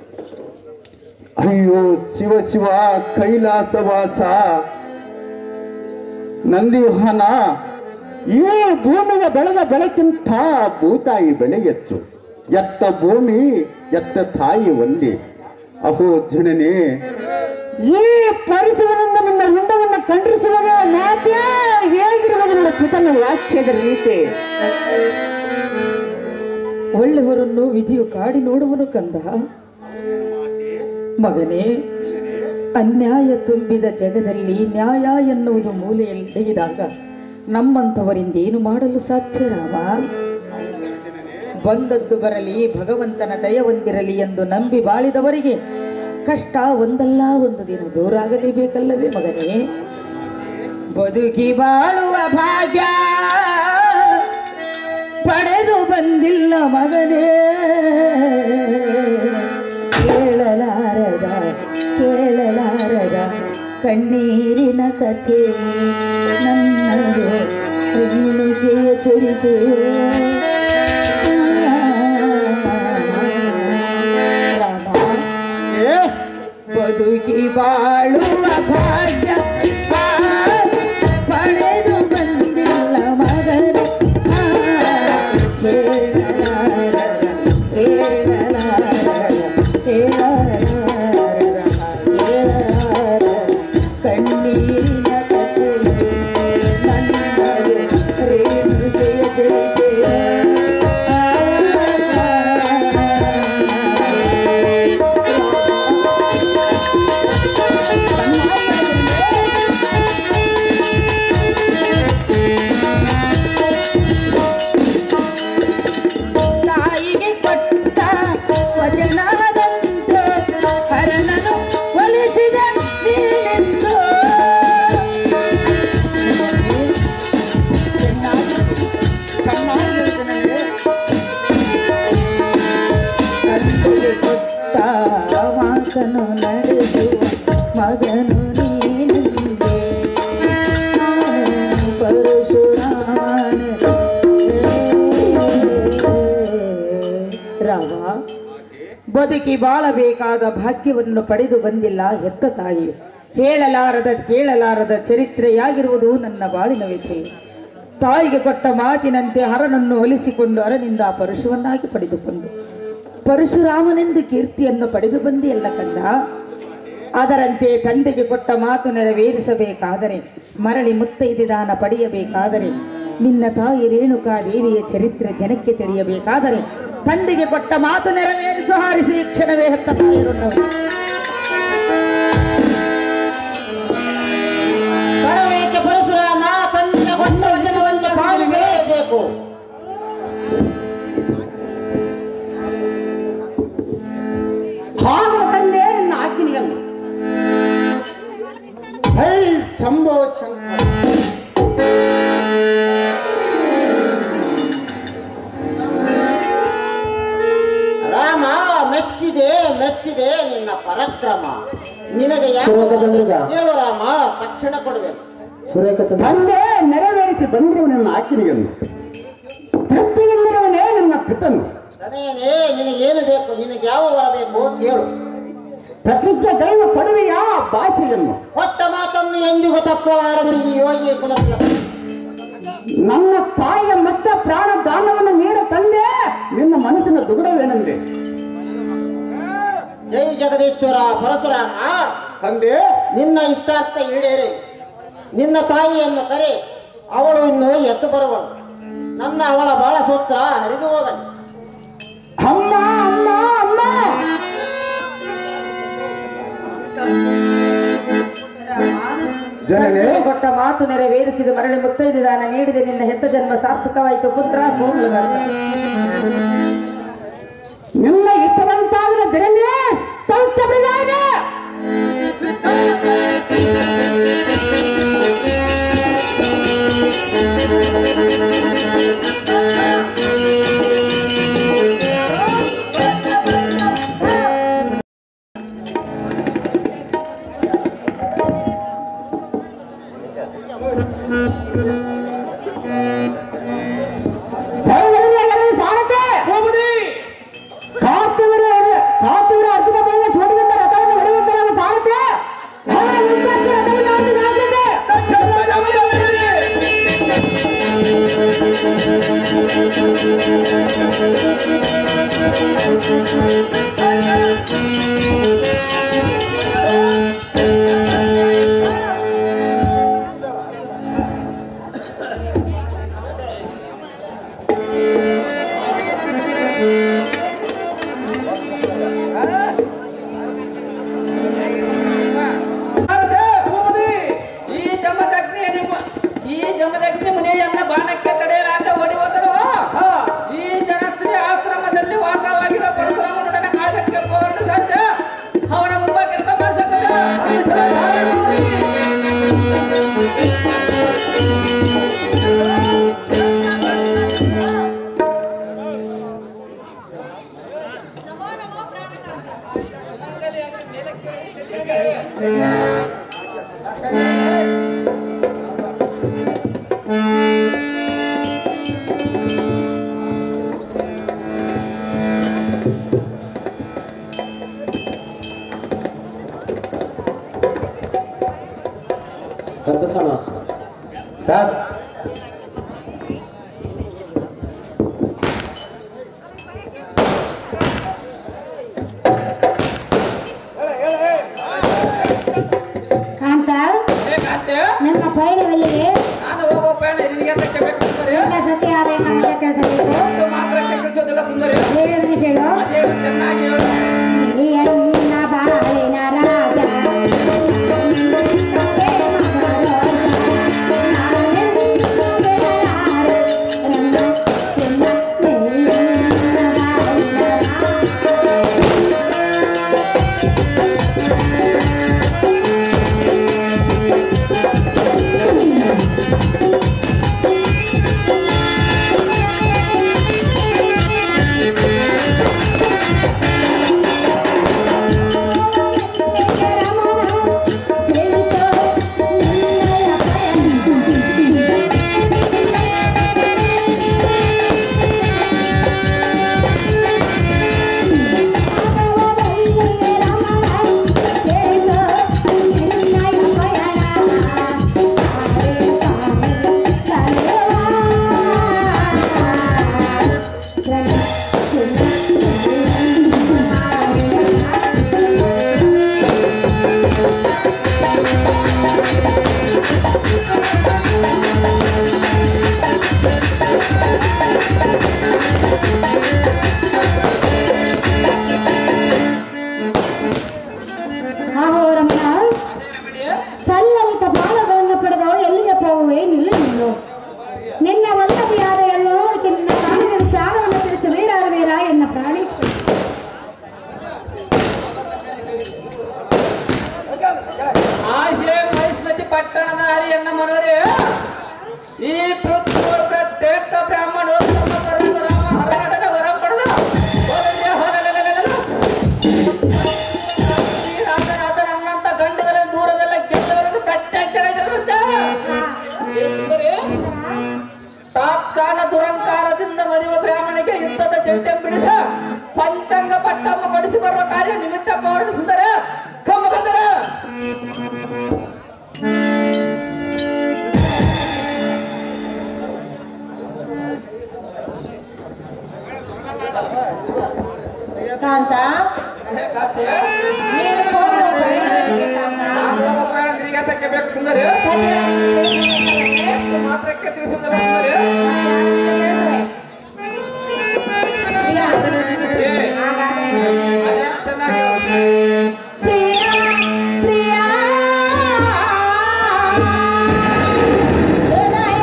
ಅಯ್ಯೋ ಶಿವ ಶಿವ ಕೈಲಾಸವಾಸ ನಂದಿವಾಹನ ಈ ಭೂಮಿಗೆ ಬೆಳೆದ ಬೆಳಕಿಂತ ಭೂತಾಯಿ ಬೆಲೆ ಹೆಚ್ಚು ಎತ್ತ ಭೂಮಿ ಎತ್ತ ತಾಯಿ ಒಂದೇ ಅಹೋ ಜನನೇ ಈ ಪರಿಸರದಿಂದ ನಿನ್ನ ರುಂಡವನ್ನು ಖಂಡಿಸುವಾಗ ಮಾತೇ ಹೇಗಿರುವುದು ನನ್ನ ಪಿತನ ವಾಕ್ಯದ ರೀತಿ ಒಳ್ಳೆಯವರನ್ನು ವಿಧಿಯು ಕಾಡಿ ನೋಡುವನು ಕಂದ ಮಗನೇ ಅನ್ಯಾಯ ತುಂಬಿದ ಜಗದಲ್ಲಿ ನ್ಯಾಯ ಎನ್ನುವುದು ಮೂಲೆಯಲ್ಲಿ ತೆಗೆದಾಗ ನಮ್ಮಂಥವರಿಂದೇನು ಮಾಡಲು ಸಾಧ್ಯ ರಾಮ ಬಂದದ್ದು ಬರಲಿ ಭಗವಂತನ ದಯ ಹೊಂದಿರಲಿ ಎಂದು ನಂಬಿ ಬಾಳಿದವರಿಗೆ ಕಷ್ಟ ಒಂದಲ್ಲ ಒಂದು ದಿನ ದೂರಾಗಲೇಬೇಕಲ್ಲವೇ ಮಗನೇ ಬದುಕಿ ಬಾಳುವ ಭಾಗ್ಯ ಪಡೆದು ಬಂದಿಲ್ಲ ಮಗನೇ ಕೇಳಲಾರದ ಕೇಳಲಾರದ ಕಣ್ಣೀರಿನ ಕಥೆ ನನ್ನದು ಹೆಣ್ಣಿಗೆಯ ಚರಿತೆ ರಾಮ ಏ ಬದುಕಿ ಬಾಳುವ ಭಾಗ್ಯ ಪಡೆದು ಬಂದಿಲ್ಲ ಮಗನ ಹೇಳಲಾರದ ಹೇಳಲಾರದ ಹೇಳಲಾರದ ಹೇಳಲಾರದ ಕಣ್ಣೀರಿನ ಕಥೆ ನನ್ನದು ರೇಣುಕೆಯ ತಾಯಿಗೆ ಕೊಟ್ಟ ವಚನದಂತೆ ಹರನನು ಒಲಿಸಿದ ನೀನೆಂದು ತಂದೆಗೆ ಕೊಟ್ಟ ಮಾತನು ನಡೆಸುವ ಮಗನು ನೀನೆಂದೆ ರಾಮ ಬದುಕಿ ಬಾಳಬೇಕಾದ ಭಾಗ್ಯವನ್ನು ಪಡೆದು ಬಂದಿಲ್ಲ ಹೆತ್ತ ತಾಯಿ ಹೇಳಲಾರದ ಕೇಳಲಾರದ ಚರಿತ್ರೆಯಾಗಿರುವುದು ನನ್ನ ಬಾಳಿನ ವಿಷಯ ತಾಯಿಗೆ ಕೊಟ್ಟ ಮಾತಿನಂತೆ ಹರನನ್ನು ಒಲಿಸಿಕೊಂಡು ಅರನಿಂದ ಪರಶುವನ್ನಾಗಿ ಪಡೆದುಕೊಂಡು ಪರಶುರಾಮನೆಂದು ಕೀರ್ತಿಯನ್ನು ಪಡೆದು ಬಂದಿಯಲ್ಲ ಕಂದ ಅದರಂತೆ ತಂದೆಗೆ ಕೊಟ್ಟ ಮಾತು ನೆರವೇರಿಸಬೇಕಾದರೆ ಮರಳಿ ಮುತ್ತೈದೆ ದಾನ ಪಡೆಯಬೇಕಾದರೆ ನಿನ್ನ ತಾಯಿ ರೇಣುಕಾ ದೇವಿಯ ಚರಿತ್ರೆ ಜನಕ್ಕೆ ತಿಳಿಯಬೇಕಾದರೆ ತಂದೆಗೆ ಕೊಟ್ಟ ಮಾತು ನೆರವೇರಿಸು ಹಾರಿಸಿ ಈ ಕ್ಷಣವೇ ಹೆತ್ತ ತಾಯಿಯನ್ನು ಕಡವೇಕೆ ಪರಶುರಾಮ ತಂದೆಗೆ ಕೊಟ್ಟ ವಚನವನ್ನು ಪಾಲಿಸಲೇಬೇಕು ಹಾಗಲ ತಂದೆ ನಿನ್ನ ಆಜ್ಞೆಯಲ್ಲ ಹೈ ಶಂಭೋ ಶಂಕರ ರಾಮ ಮೆಚ್ಚಿದೆ ಮೆಚ್ಚಿದೆ ನಿನ್ನ ಪರಾಕ್ರಮ ನಿನಗೆ ಯಾಕೆ ಸುರೇಖ ಚಂದ್ರಿಕ. ಹೇಳು ರಾಮ ತಕ್ಷಣ ಕೊಡಬೇಕು ಸುರೇಖ ಚಂದ್ರ ತಂದೆ ನೆರವೇರಿಸಿ ಬಂದಿರುವ ನನ್ನ ಆಜ್ಞೆಯನ್ನು ತೃಪ್ತಿಯಿಂದಿರುವನೇ ನನ್ನ ಪಿತನು ತನೇನೇ ನಿನಗೇನು ಬೇಕು ನಿನಗೆ ಯಾವ ವರ ಬೇಕು ಕೇಳು ಪ್ರತಿಜ್ಞೆ ದೈವ ಪಡುವೆಯ ಭಾಷೆಯನ್ನು ಕೊಟ್ಟ ಮಾತನ್ನು ಎಂದಿಗೂ ತಪ್ಪಲಾರದು ಈ ಯೋಗಿ ಕುಲತಿಲಕ ನನ್ನ ತಾಯಿಯ ಮತ್ತೆ ಪ್ರಾಣ ದಾನವನ್ನು ನೀಡ ತಂದೆ ನಿನ್ನ ಮನಸ್ಸಿನ ದುಗುಡವೇನೆಂದೆ ಜೈ ಜಗದೀಶ್ವರ ಪರಶುರಾಮ ತಂದೆ ನಿನ್ನ ಇಷ್ಟಾರ್ಥ ಈಡೇರಿ ನಿನ್ನ ತಾಯಿಯನ್ನು ಕರೆ ಅವಳು ಇನ್ನು ಎದ್ದು ಬರುವಳು ನನ್ನ ಅವಳ ಬಾಳ ಸೂತ್ರ ಹರಿದು ಹೋಗಲಿ ಅಮ್ಮ ಅಮ್ಮ ಅಮ್ಮ ಜನನೇ ತಂದೆ ಕೊಟ್ಟ ಮಾತು ನೆರವೇರಿಸಿದ ಮರಳಿ ಮುತ್ತೈದು ದಾನ ನೀಡಿದೆ ನಿನ್ನ ಹೆತ್ತ ಜನ್ಮ ಸಾರ್ಥಕವಾಯಿತು ಪುತ್ರ ಕೋಮಲಗರ್ಭ. ನಿನ್ನ ಇಷ್ಟದಂತಾಗದ ಜನನೇ ಸೌಖ್ಯ ಪ್ರಧಾನ ಧರ್ಮದಲ್ಲಿ ಸಾರಥೆ ಕಾರ್ತಿವರ ಕಾರ್ತಿವರ ಅರ್ಜುನ ಬಳಿಯ ಚೋಟಿನಿಂದ ರಥವನ್ನು ಹೊಡೆಯುವಂತಹ ಸಾರಥಿ ಅವರ ಮುಂಬಕ್ಕೆ ರಥವನ್ನು ಆಡಿ ಜಾಗ್ರತೆ ಈ ಜಮದಗ್ನಿ ನಿಮ್ಮ ಈ ಜಮದಗ್ನಿ ಮುನಿಯನ್ನ ಬಾಣಕ್ಕೆ ತಡೆಯಲಾದ ಓಡಿ ಹೋದರು ಈ ಜನಶ್ರೀ ಆಶ್ರಮದಲ್ಲಿ ವಾಸವಾಗಿರೋ ಪರಶುರಾಮನೊಡನೆ ಕಾಳಗಕ್ಕೆ ಹೋಗಲು ಸಾಧ್ಯ ಅವನ ಮುಂಬ ಕೆಲಸ ಕಾಂತ ಹೇಗಾಗ್ತೆ ನಮ್ಮ ಪಯಣವೆಲ್ಲಿಗೆ ನಾನು ಹೋಗೋ ಪ್ರಯಾಣ ನಿನಗೆ ಅದಕ್ಕೆ ಬೇಕು ಸುಂದರಿ ನಿನ್ನ ಸತ್ಯ ಆದ್ರೆ ನಮಗೆ ಕೆಲಸಬೇಕು ಒಂದು ಮಾತ್ರ ಕೆಲಸೋದಿಲ್ಲ ಸುಂದರಿ ಹೇಳುವನಿ ಹೇಳು ಅದೇ ಚೆನ್ನಾಗಿ ಹೇಳು ಈ ಅನ್ನ ಬಾಳಿನ ರಾಜ ¡Vamos! ತಾನ ದುರಂಕಾರದಿಂದ ಮನೆಯುವ ಬ್ರಾಹ್ಮಣಿಗೆ ಯುದ್ಧದ ಜಂಟೆ ಬಿಡಿಸ ಪಂಚಾಂಗ ಪಟ್ಟಮ್ಮ ಕೊಡಿಸಿ ಬರುವ ಕಾರ್ಯ ನಿಮಿತ್ತ ಪೌರ್ಣ ಸುಂದರ ಕಮ್ಮ ಬಂದರ ಕಾಂತ ನೀನು ಹೋಗುವ ಪ್ರಯಾಣದಲ್ಲಿ ಕಾಂತ. ಗಿರಿಗಾತಕ್ಕೆ ಬೇಕು ಸುಂದರಿ ಮಾತ್ರಕ್ಕೆ ತಿಳಿಸುವುದಲ್ಲ ಸುಂದರಿ ಪ್ರಿಯ, ಏ, ಅದೇನೋ ಚೆನ್ನಾಗಿ ಪ್ರಿಯ, ಪ್ರಿಯ. ಹೃದಯ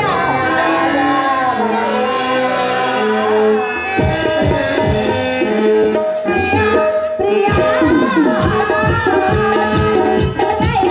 ಪ್ರಿಯ, ಪ್ರಿಯ. ಹೃದಯ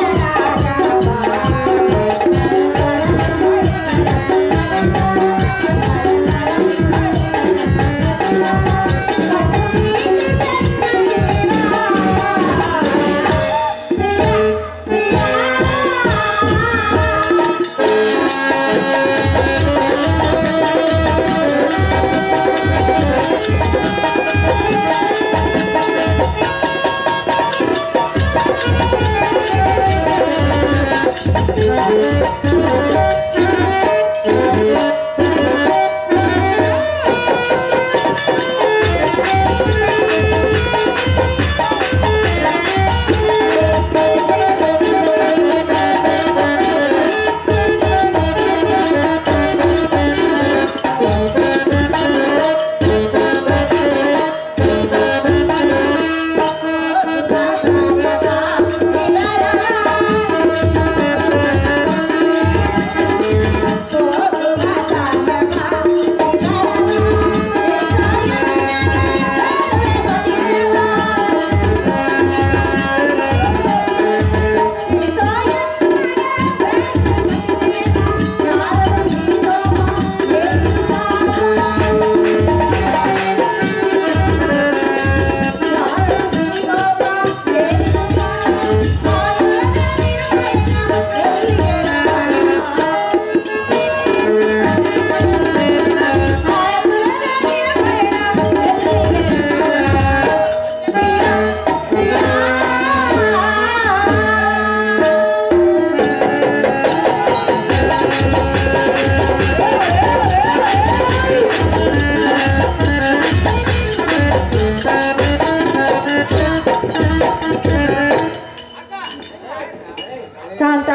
ಕಾಂತ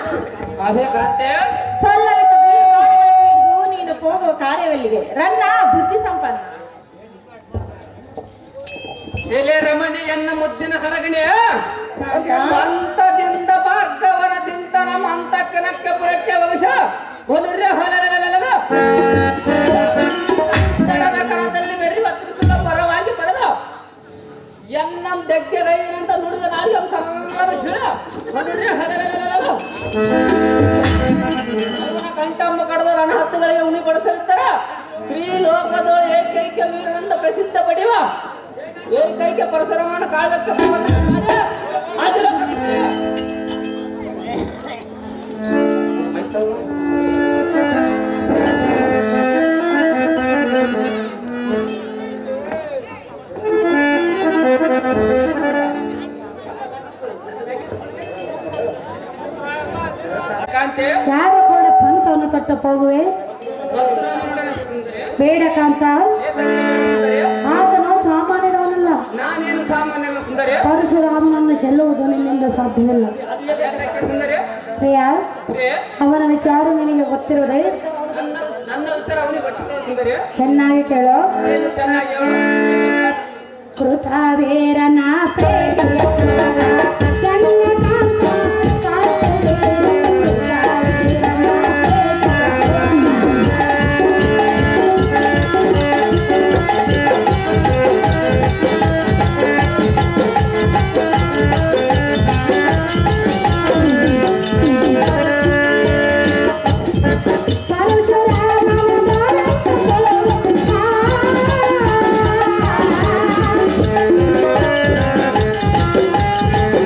ಅದೇ ಕಾಂತೆ ಸಲ್ಲಲಿತ ಬೀಳ್ಪಾಡುಗಳನ್ನು ಹಿಡಿದು ನೀನು ಹೋಗುವ ಕಾರ್ಯವೆಲ್ಲಿದೆ ರನ್ನ ಬುದ್ಧಿ ಸಂಪನ್ನ ಎಲೆ ರಮಣಿ ಎನ್ನ ಮುದ್ದಿನ ಸರಗಣೆ ಮಂತದಿಂದ ಭಾರ್ಗವನದಿಂದ ನಮ್ಮ ಅಂತಕ್ಕನಕ್ಕೆ ಪುರಕ್ಕೆ ವಗಸ ಹೊಲರ್ಯ ಹೊಲರಲಲಲ ದಡದ ಕರದಲ್ಲಿ ಬೆರ್ರಿ ಒತ್ತರಿಸಲ ಪರವಾಗಿ ಪಡೆದ ಎನ್ನಂ ದಗ್ಗೆ ಗೈನಂತ ನುಡಿದ ನಾಲ್ಕು ಸಮಾನ ಶಿಳ ಹೊಲರ್ಯ ಹೊಲರಲಲಲ ಅವನ ಕಂಠಂಬ ಕಡದ ರಣಹತ್ತುಗಳಿಗೆ ಉಣಿಪಡಿಸಲಿದ್ದಾರ ತ್ರಿಲೋಕದೊಳು ಏಕೈಕ ವೀರನಂದ ಪ್ರಸಿದ್ಧ ಪಡೆಯುವ ಏಕೈಕ ಪರಶುರಾಮನ ಕಾಳಗಕ್ಕೆ ಪವನ ಕಾರ್ಯ ಆದಿಲ ಕಾಂತೆ ಯಾರು ಕೂಡ ಪಂಥವನ್ನು ತೊಟ್ಟ ಹೋಗುವೆ ಪರಶುರಾಮನೊಡನೆ ಸುಂದರಿ ಬೇಡ ಕಾಂತ ಏತಕ್ಕೆ ಸುಂದರಿ ಆತನು ಸಾಮಾನ್ಯದವನಲ್ಲ ನಾನೇನು ಸಾಮಾನ್ಯ ಸುಂದರಿ ಪರಶುರಾಮನನ್ನು ಚೆಲ್ಲುವುದು ನಿನ್ನಿಂದ ಸಾಧ್ಯವಿಲ್ಲ ಏತಕ್ಕೆ ಸುಂದರಿ ಪ್ರಿಯ ಪ್ರೇ ಅವನ ವಿಚಾರ ನಿನಗೆ ಗೊತ್ತಿರುವುದೇ ನನ್ನ ನನ್ನ ಉತ್ತರ ಅವನಿಗೆ ಗೊತ್ತಿರೋ ಸುಂದರಿ ಚೆನ್ನಾಗಿ ಕೇಳು ಏನು ಚೆನ್ನಾಗಿ ಹೇಳು ಕೃತವೀರನ ಪರಶುರಾಮ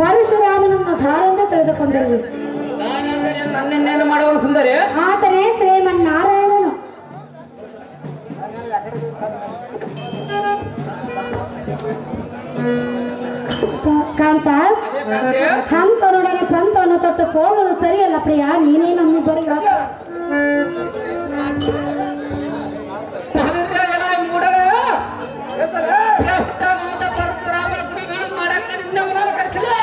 ಪರಶುರಾಮನನ್ನು ಧಾರೆಂದು ತಿಳಿದುಕೊಂಡಿರುವೆ ನಾನೆಂದರೆ ನನ್ನೆನ್ನೇನು ಮಾಡುವನು ಸುಂದರಿ ಆತನೇ ಶ್ರೀಮನ್ನಾರಾಯಣನು ಕಾಂತ ಅದೇ ಕಾಂತೆ ಹಂತನೊಡನೆ ಪಂತವನ್ನು ತೊಟ್ಟು ಹೋಗುವುದು ಸರಿಯಲ್ಲ ಪ್ರಿಯ ನೀನೇ ನಮ್ಮಿಬ್ಬರಿಗೆ ಆಸ್ತ ಬಲಿರೆಯಲ ಮೂಡಲೇ ಭ್ರಷ್ಟನಾದ ಪರಶುರಾಮನ ಗುಣಗಾನ ಮಾಡಕ್ಕೆ ನಿನ್ನವನನ್ನು ಕರೆಸಿದ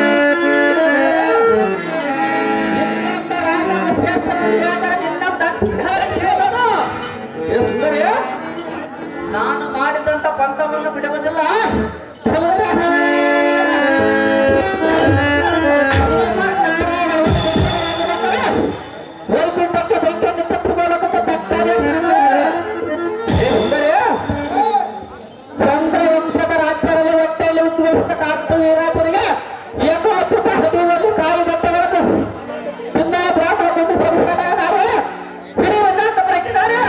ನಿನ್ನಂತ ರಾಮನ ಶ್ರೇಷ್ಠನಾದರೆ ನಿನ್ನಂತ ಅಜ್ಞಾನಿ ಹೇಳೋದು. ಏ ಸುಂದರಿ ನಾನು ಮಾಡಿದಂತ ಪಂಥವನ್ನು ಬಿಡುವುದಿಲ್ಲ ವೈಕುಂಠಕ್ಕೆ ಬೆಂಕಿಯನ್ನು ತಟ್ಟು ಮೂಲಕ ತಟ್ಟಾರೆ ಏ ಸುಂದರಿ ಚಂದ್ರವಂಶದ ರಾಜ್ಯದಲ್ಲಿ ಹೊಟ್ಟೆಯಲ್ಲಿ ಉದ್ವೇಷಿತ ಕಾರ್ತವೀರಾಜರಿಗೆ ಏಕೋತ್ರಿತ ಹದಿನಲ್ಲಿ ಕಾಲಿಗಟ್ಟಗಳನ್ನು ನಿಮ್ಮ ಬ್ರಾಹ್ಮಣ ಕೊಂಡು ಸರಿಸಲಾರೆ ಹಿಡಿಯುವಂತ ಪ್ರಶ್ನಿದ್ದಾರೆ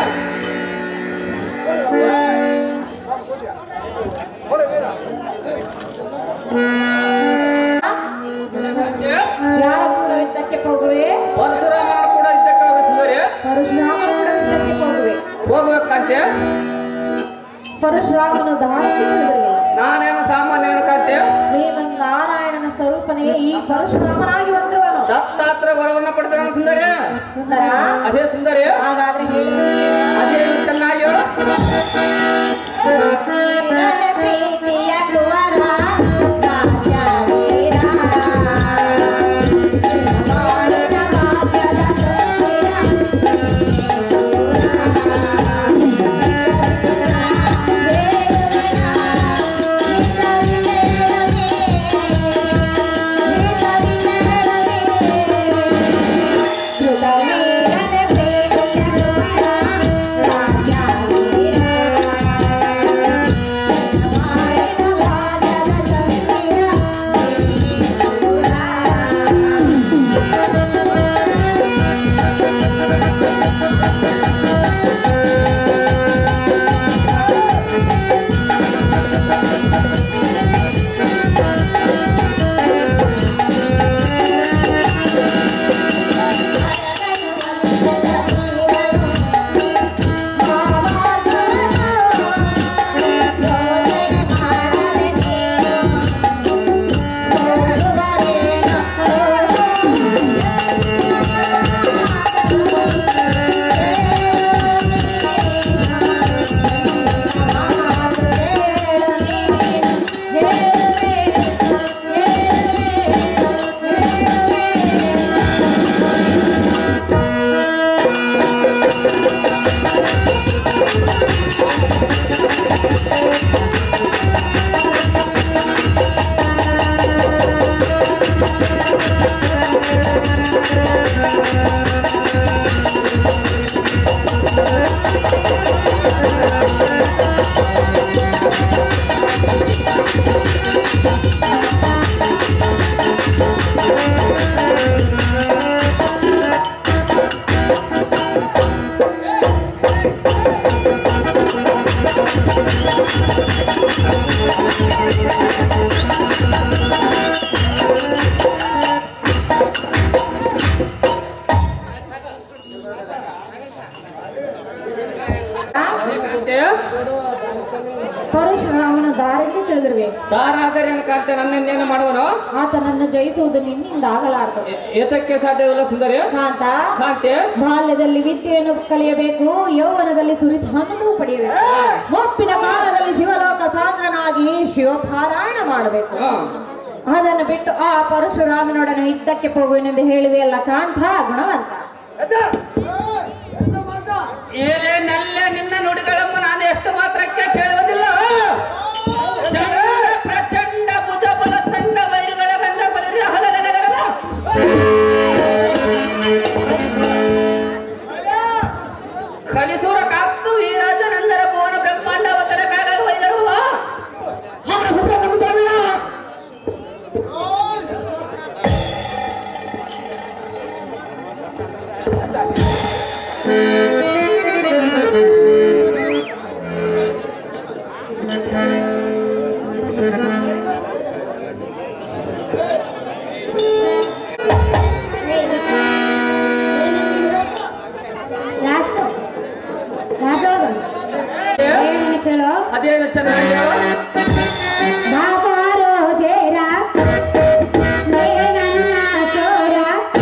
ಯಾರ ಕೂಡ ಯುದ್ಧಕ್ಕೆ ಹೋಗುವೆ ಪರಶುರಾಮನ ಕೂಡ ಇದ್ದಕ್ಕೆ ಹೋಗ ಸುಂದರಿ ಪರಶುರಾಮನ ಕೂಡ ಯುದ್ಧಕ್ಕೆ ಹೋಗುವೆ ಹೋಗ್ಬೇಕಂತೆ ಪರಶುರಾಮನು ಧಾರಣೆ ನಾನೇನು ಸಾಮಾನ್ಯ ಕಾಂತೆ ಶ್ರೀಮನ್ನಾರಾಯಣನ ಸ್ವರೂಪನೇ ಈ ಪರಶುರಾಮನಾಗಿ ಬಂದಿರುವನು ದತ್ತಾತ್ರ ವರವನ್ನ ಪಡೆದವನು ಸುಂದರಿ ಸುಂದರ ಅದೇ ಸುಂದರಿ ಹಾಗಾದ್ರೆ ಹೇಳಿ ಅದೇ ಚೆನ್ನಾಗಿ ಹೇಳು ಪ್ರೀತಿಯ ಕುವರ ರಾಜವೀರ. ಮಾಡಿದ ಭಾಗ್ಯದ ತುಂಬಿದ ಕಾಂತೆ ಪರಶುರಾಮನ ದಾರಿಗೆ ತಿಳಿದಿರುವೆ ತಾರಾದರೇನು ಕಾಂತೆ ನನ್ನೆನ್ನೇನು ಮಾಡುವನು ಆತನನ್ನು ಜಯಿಸುವುದು ನಿನ್ನಿಂದ ಆಗಲಾರದು ಎ- ಏತಕ್ಕೆ ಸಾಧ್ಯವಿಲ್ಲ ಸುಂದರಿ ಕಾಂತ ಕಾಂತೆ ಬಾಲ್ಯದಲ್ಲಿ ವಿದ್ಯೆಯನ್ನು ಕಲಿಯಬೇಕು ಯೌವನದಲ್ಲಿ ಸುರಿಧಾನವೂ ಪಡೆಯಬೇಕು ಮುಪ್ಪಿನ ಕಾಲದಲ್ಲಿ ಶಿವಲೋಕ ಸಾಂದ್ರನಾಗಿ ಶಿವಪಾರಾಯಣ ಮಾಡಬೇಕು ಹಾ. ಅದನ್ನು ಬಿಟ್ಟು ಆ ಪರಶುರಾಮನೊಡನೆ ಯುದ್ಧಕ್ಕೆ ಹೋಗುವೆನೆಂದು ಹೇಳಿದೆಯಲ್ಲ ಕಾಂತ ಗುಣವಂತ ಏನೇ ನಲ್ಲೆ ನಿನ್ನ ನುಡಿಗಳಮ್ಮ ನಾನು ಎಷ್ಟು ಮಾತ್ರಕ್ಕೆ ಕೇಳುವುದಿಲ್ಲ ಚಂಡ ಪ್ರಚಂಡ ಭುಜ ಬಲ ತಂಡ ವೈರುಗಳ ಗಂಡ ಬಲಿರಿ ಹಲಲಲಲಲ. ಕಲಿಸುರ ಕಾತ್ತು ವೀರಾಜನಂದರ ಭುವನ ಬ್ರಹ್ಮಾಂಡ ಅವತರ ಕಾಲ ವೈಗಡುವ ಆ ಅದೇನು ಚೆನ್ನಾಗಿ ಹೇಳು? ಬಾಬಾರೋ ದೇರ ನೇ ನನ್ನ ಚೋರ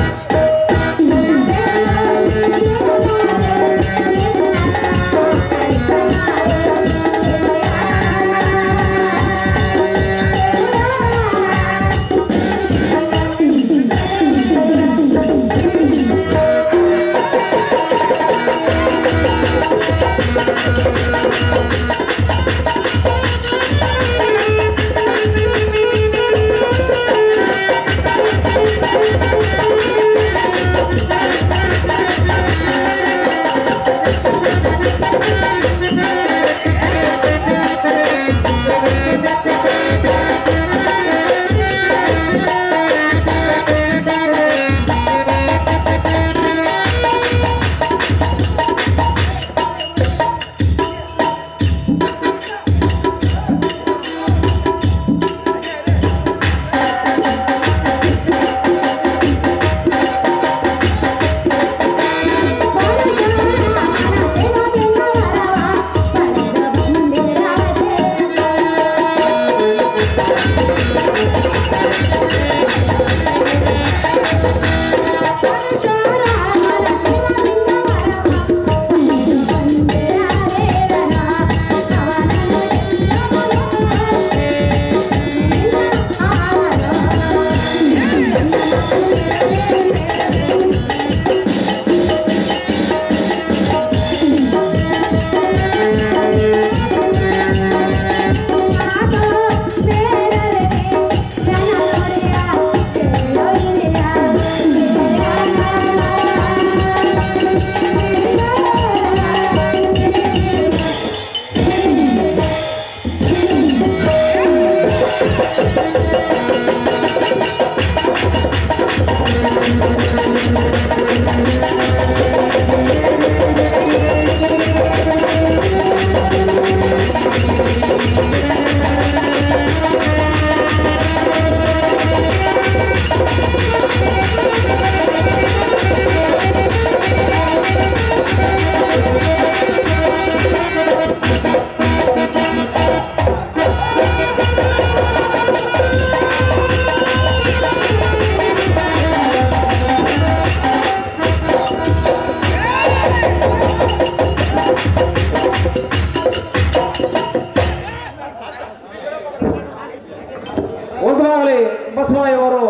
ಉದ್ವಾಗಲಿ ಬಸವಾಯವರು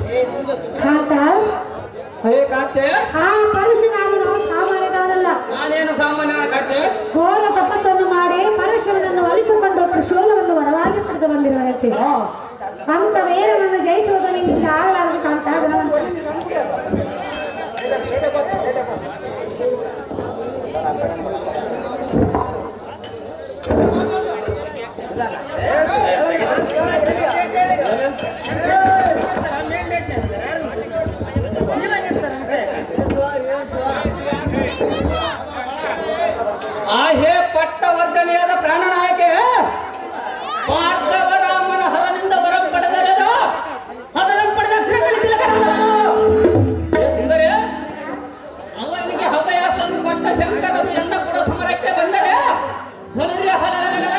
ಕಾಂತ ಹೇ ಕಾಂತೆ ಆ ಪರಶುರಾಮನು ಸಾಮಾನ್ಯನಾದಲ್ಲ ನಾನೇನು ಸಾಮಾನ್ಯ ಕಾಂತೆ ಘೋರ ತಪಸ್ಸನ್ನು ಮಾಡಿ ಪರಶುರನನ್ನು ಒಲಿಸಿಕೊಂಡು ತ್ರಿಶೂಲವನ್ನು ವರವಾಗಿ ಪಡೆದು ಬಂದಿರುವ ವ್ಯಕ್ತಿ ಅಂತ ವೀರನನ್ನು ಜಯಿಸುವುದು ನಿನ್ನಿಂದ ಆಗಲಾರದು ಕಾಂತ ಗುಣವಂತ ಆ ಹೇ ಪಟ್ಟವರ್ಧನೆಯಾದ ಪ್ರಾಣನಾಯಕೆ ಭಾರ್ಗವ ರಾಮನ ಹರನಿಂದ ವರಂ ಪಡೆದರೆದು ಹದನಂ ಪಡೆದ ಶ್ರೀಕಳಿ ಸುಂದರಿ ಅವನಿಗೆ ಹವಯಾಸವನ್ನು ಕೊಟ್ಟ ಶಂಕರನು ಎನ್ನ ಕೂಡ ಸಮರಕ್ಕೆ ಬಂದರೆ ಹೊಲರಿಯ ಹಲಲಲಲಲಲ.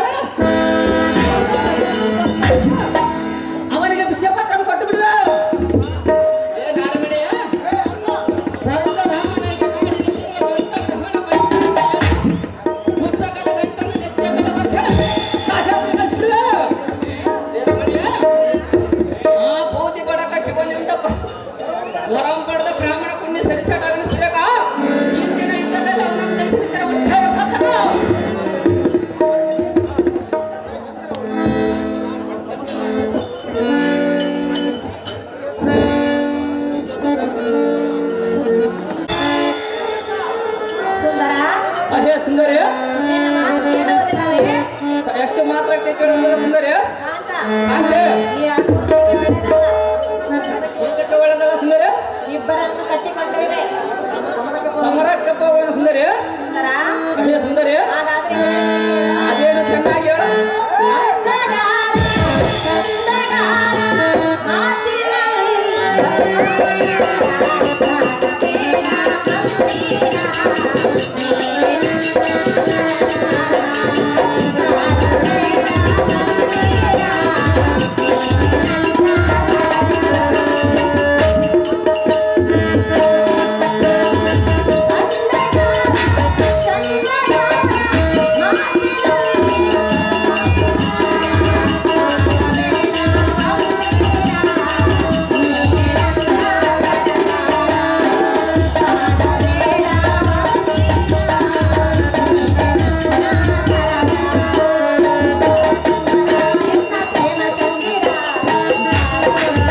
ಅವನಿಗೆ ಭಿಕ್ಷೆ ಪತ್ರ ಕೊಟ್ಟು ಬಿಡುವ ಏ ನಾರಮಣಿ ಭರತ ರಾಮನಿಗೆ ಕಾಡಿನಲ್ಲಿರುವ ದೊಡ್ಡ ಗ್ರಹಣ ಬಯಸಿದ ಪುಸ್ತಕದ ಗಂಟನ್ನು ನೆತ್ತಿಯ ಮೇಲೆ ವರ್ಷ ಶಾಸನ ಬಿಡುವ ನಾರಮಣಿ ಆ ಭೂತಿ ಬಡಕ ಶಿವನಿಂದ ಬ- ವರಂ ಪಡೆದ ಬ್ರಾಹ್ಮಣ ಪುಣ್ಯ ಸರಿಸಾಟಾಗನ ಸುರೇಖ ಇಂದಿನ ಯುದ್ಧದಲ್ಲಿ ಅವನ ಜಯಿಸಲಿದ್ದರ ಒಟ್ಟಾರೆ ಸಾಧಕ ಸುಂದರ ಅದೇ ಸುಂದರಿ ನಿನ್ನ ಮಾತು ಕೇಳುವುದಿಲ್ಲವೇ? ಎಷ್ಟು ಮಾತ್ರಕ್ಕೆ ಕೇಳುವುದಿಲ್ಲ ಸುಂದರಿ ಕಾಂತ, ಅಂತೆ ಈ ಅನುಮತಿ ಒಳ್ಳೆಯದಲ್ಲ. ಏಕಕ್ಕೆ ಒಳ್ಳೆದಲ್ಲ ಸುಂದರಿ ಇಬ್ಬರನ್ನು ಕಟ್ಟಿಕೊಂಡಿರುವೆ ಸಮರಕ್ಕೆ ಹೋಗೋಣ ಸುಂದರಿ ಸುಂದರ ಅದೇ ಸುಂದರಿ ಹಾಗಾದ್ರೆ ಅದೇನು ಚೆನ್ನಾಗಿ ಹೇಳು ಅಂಧಗಾರ, ಚಂದಗಾರ, ಮಾತಿನಲ್ಲಿ ಿ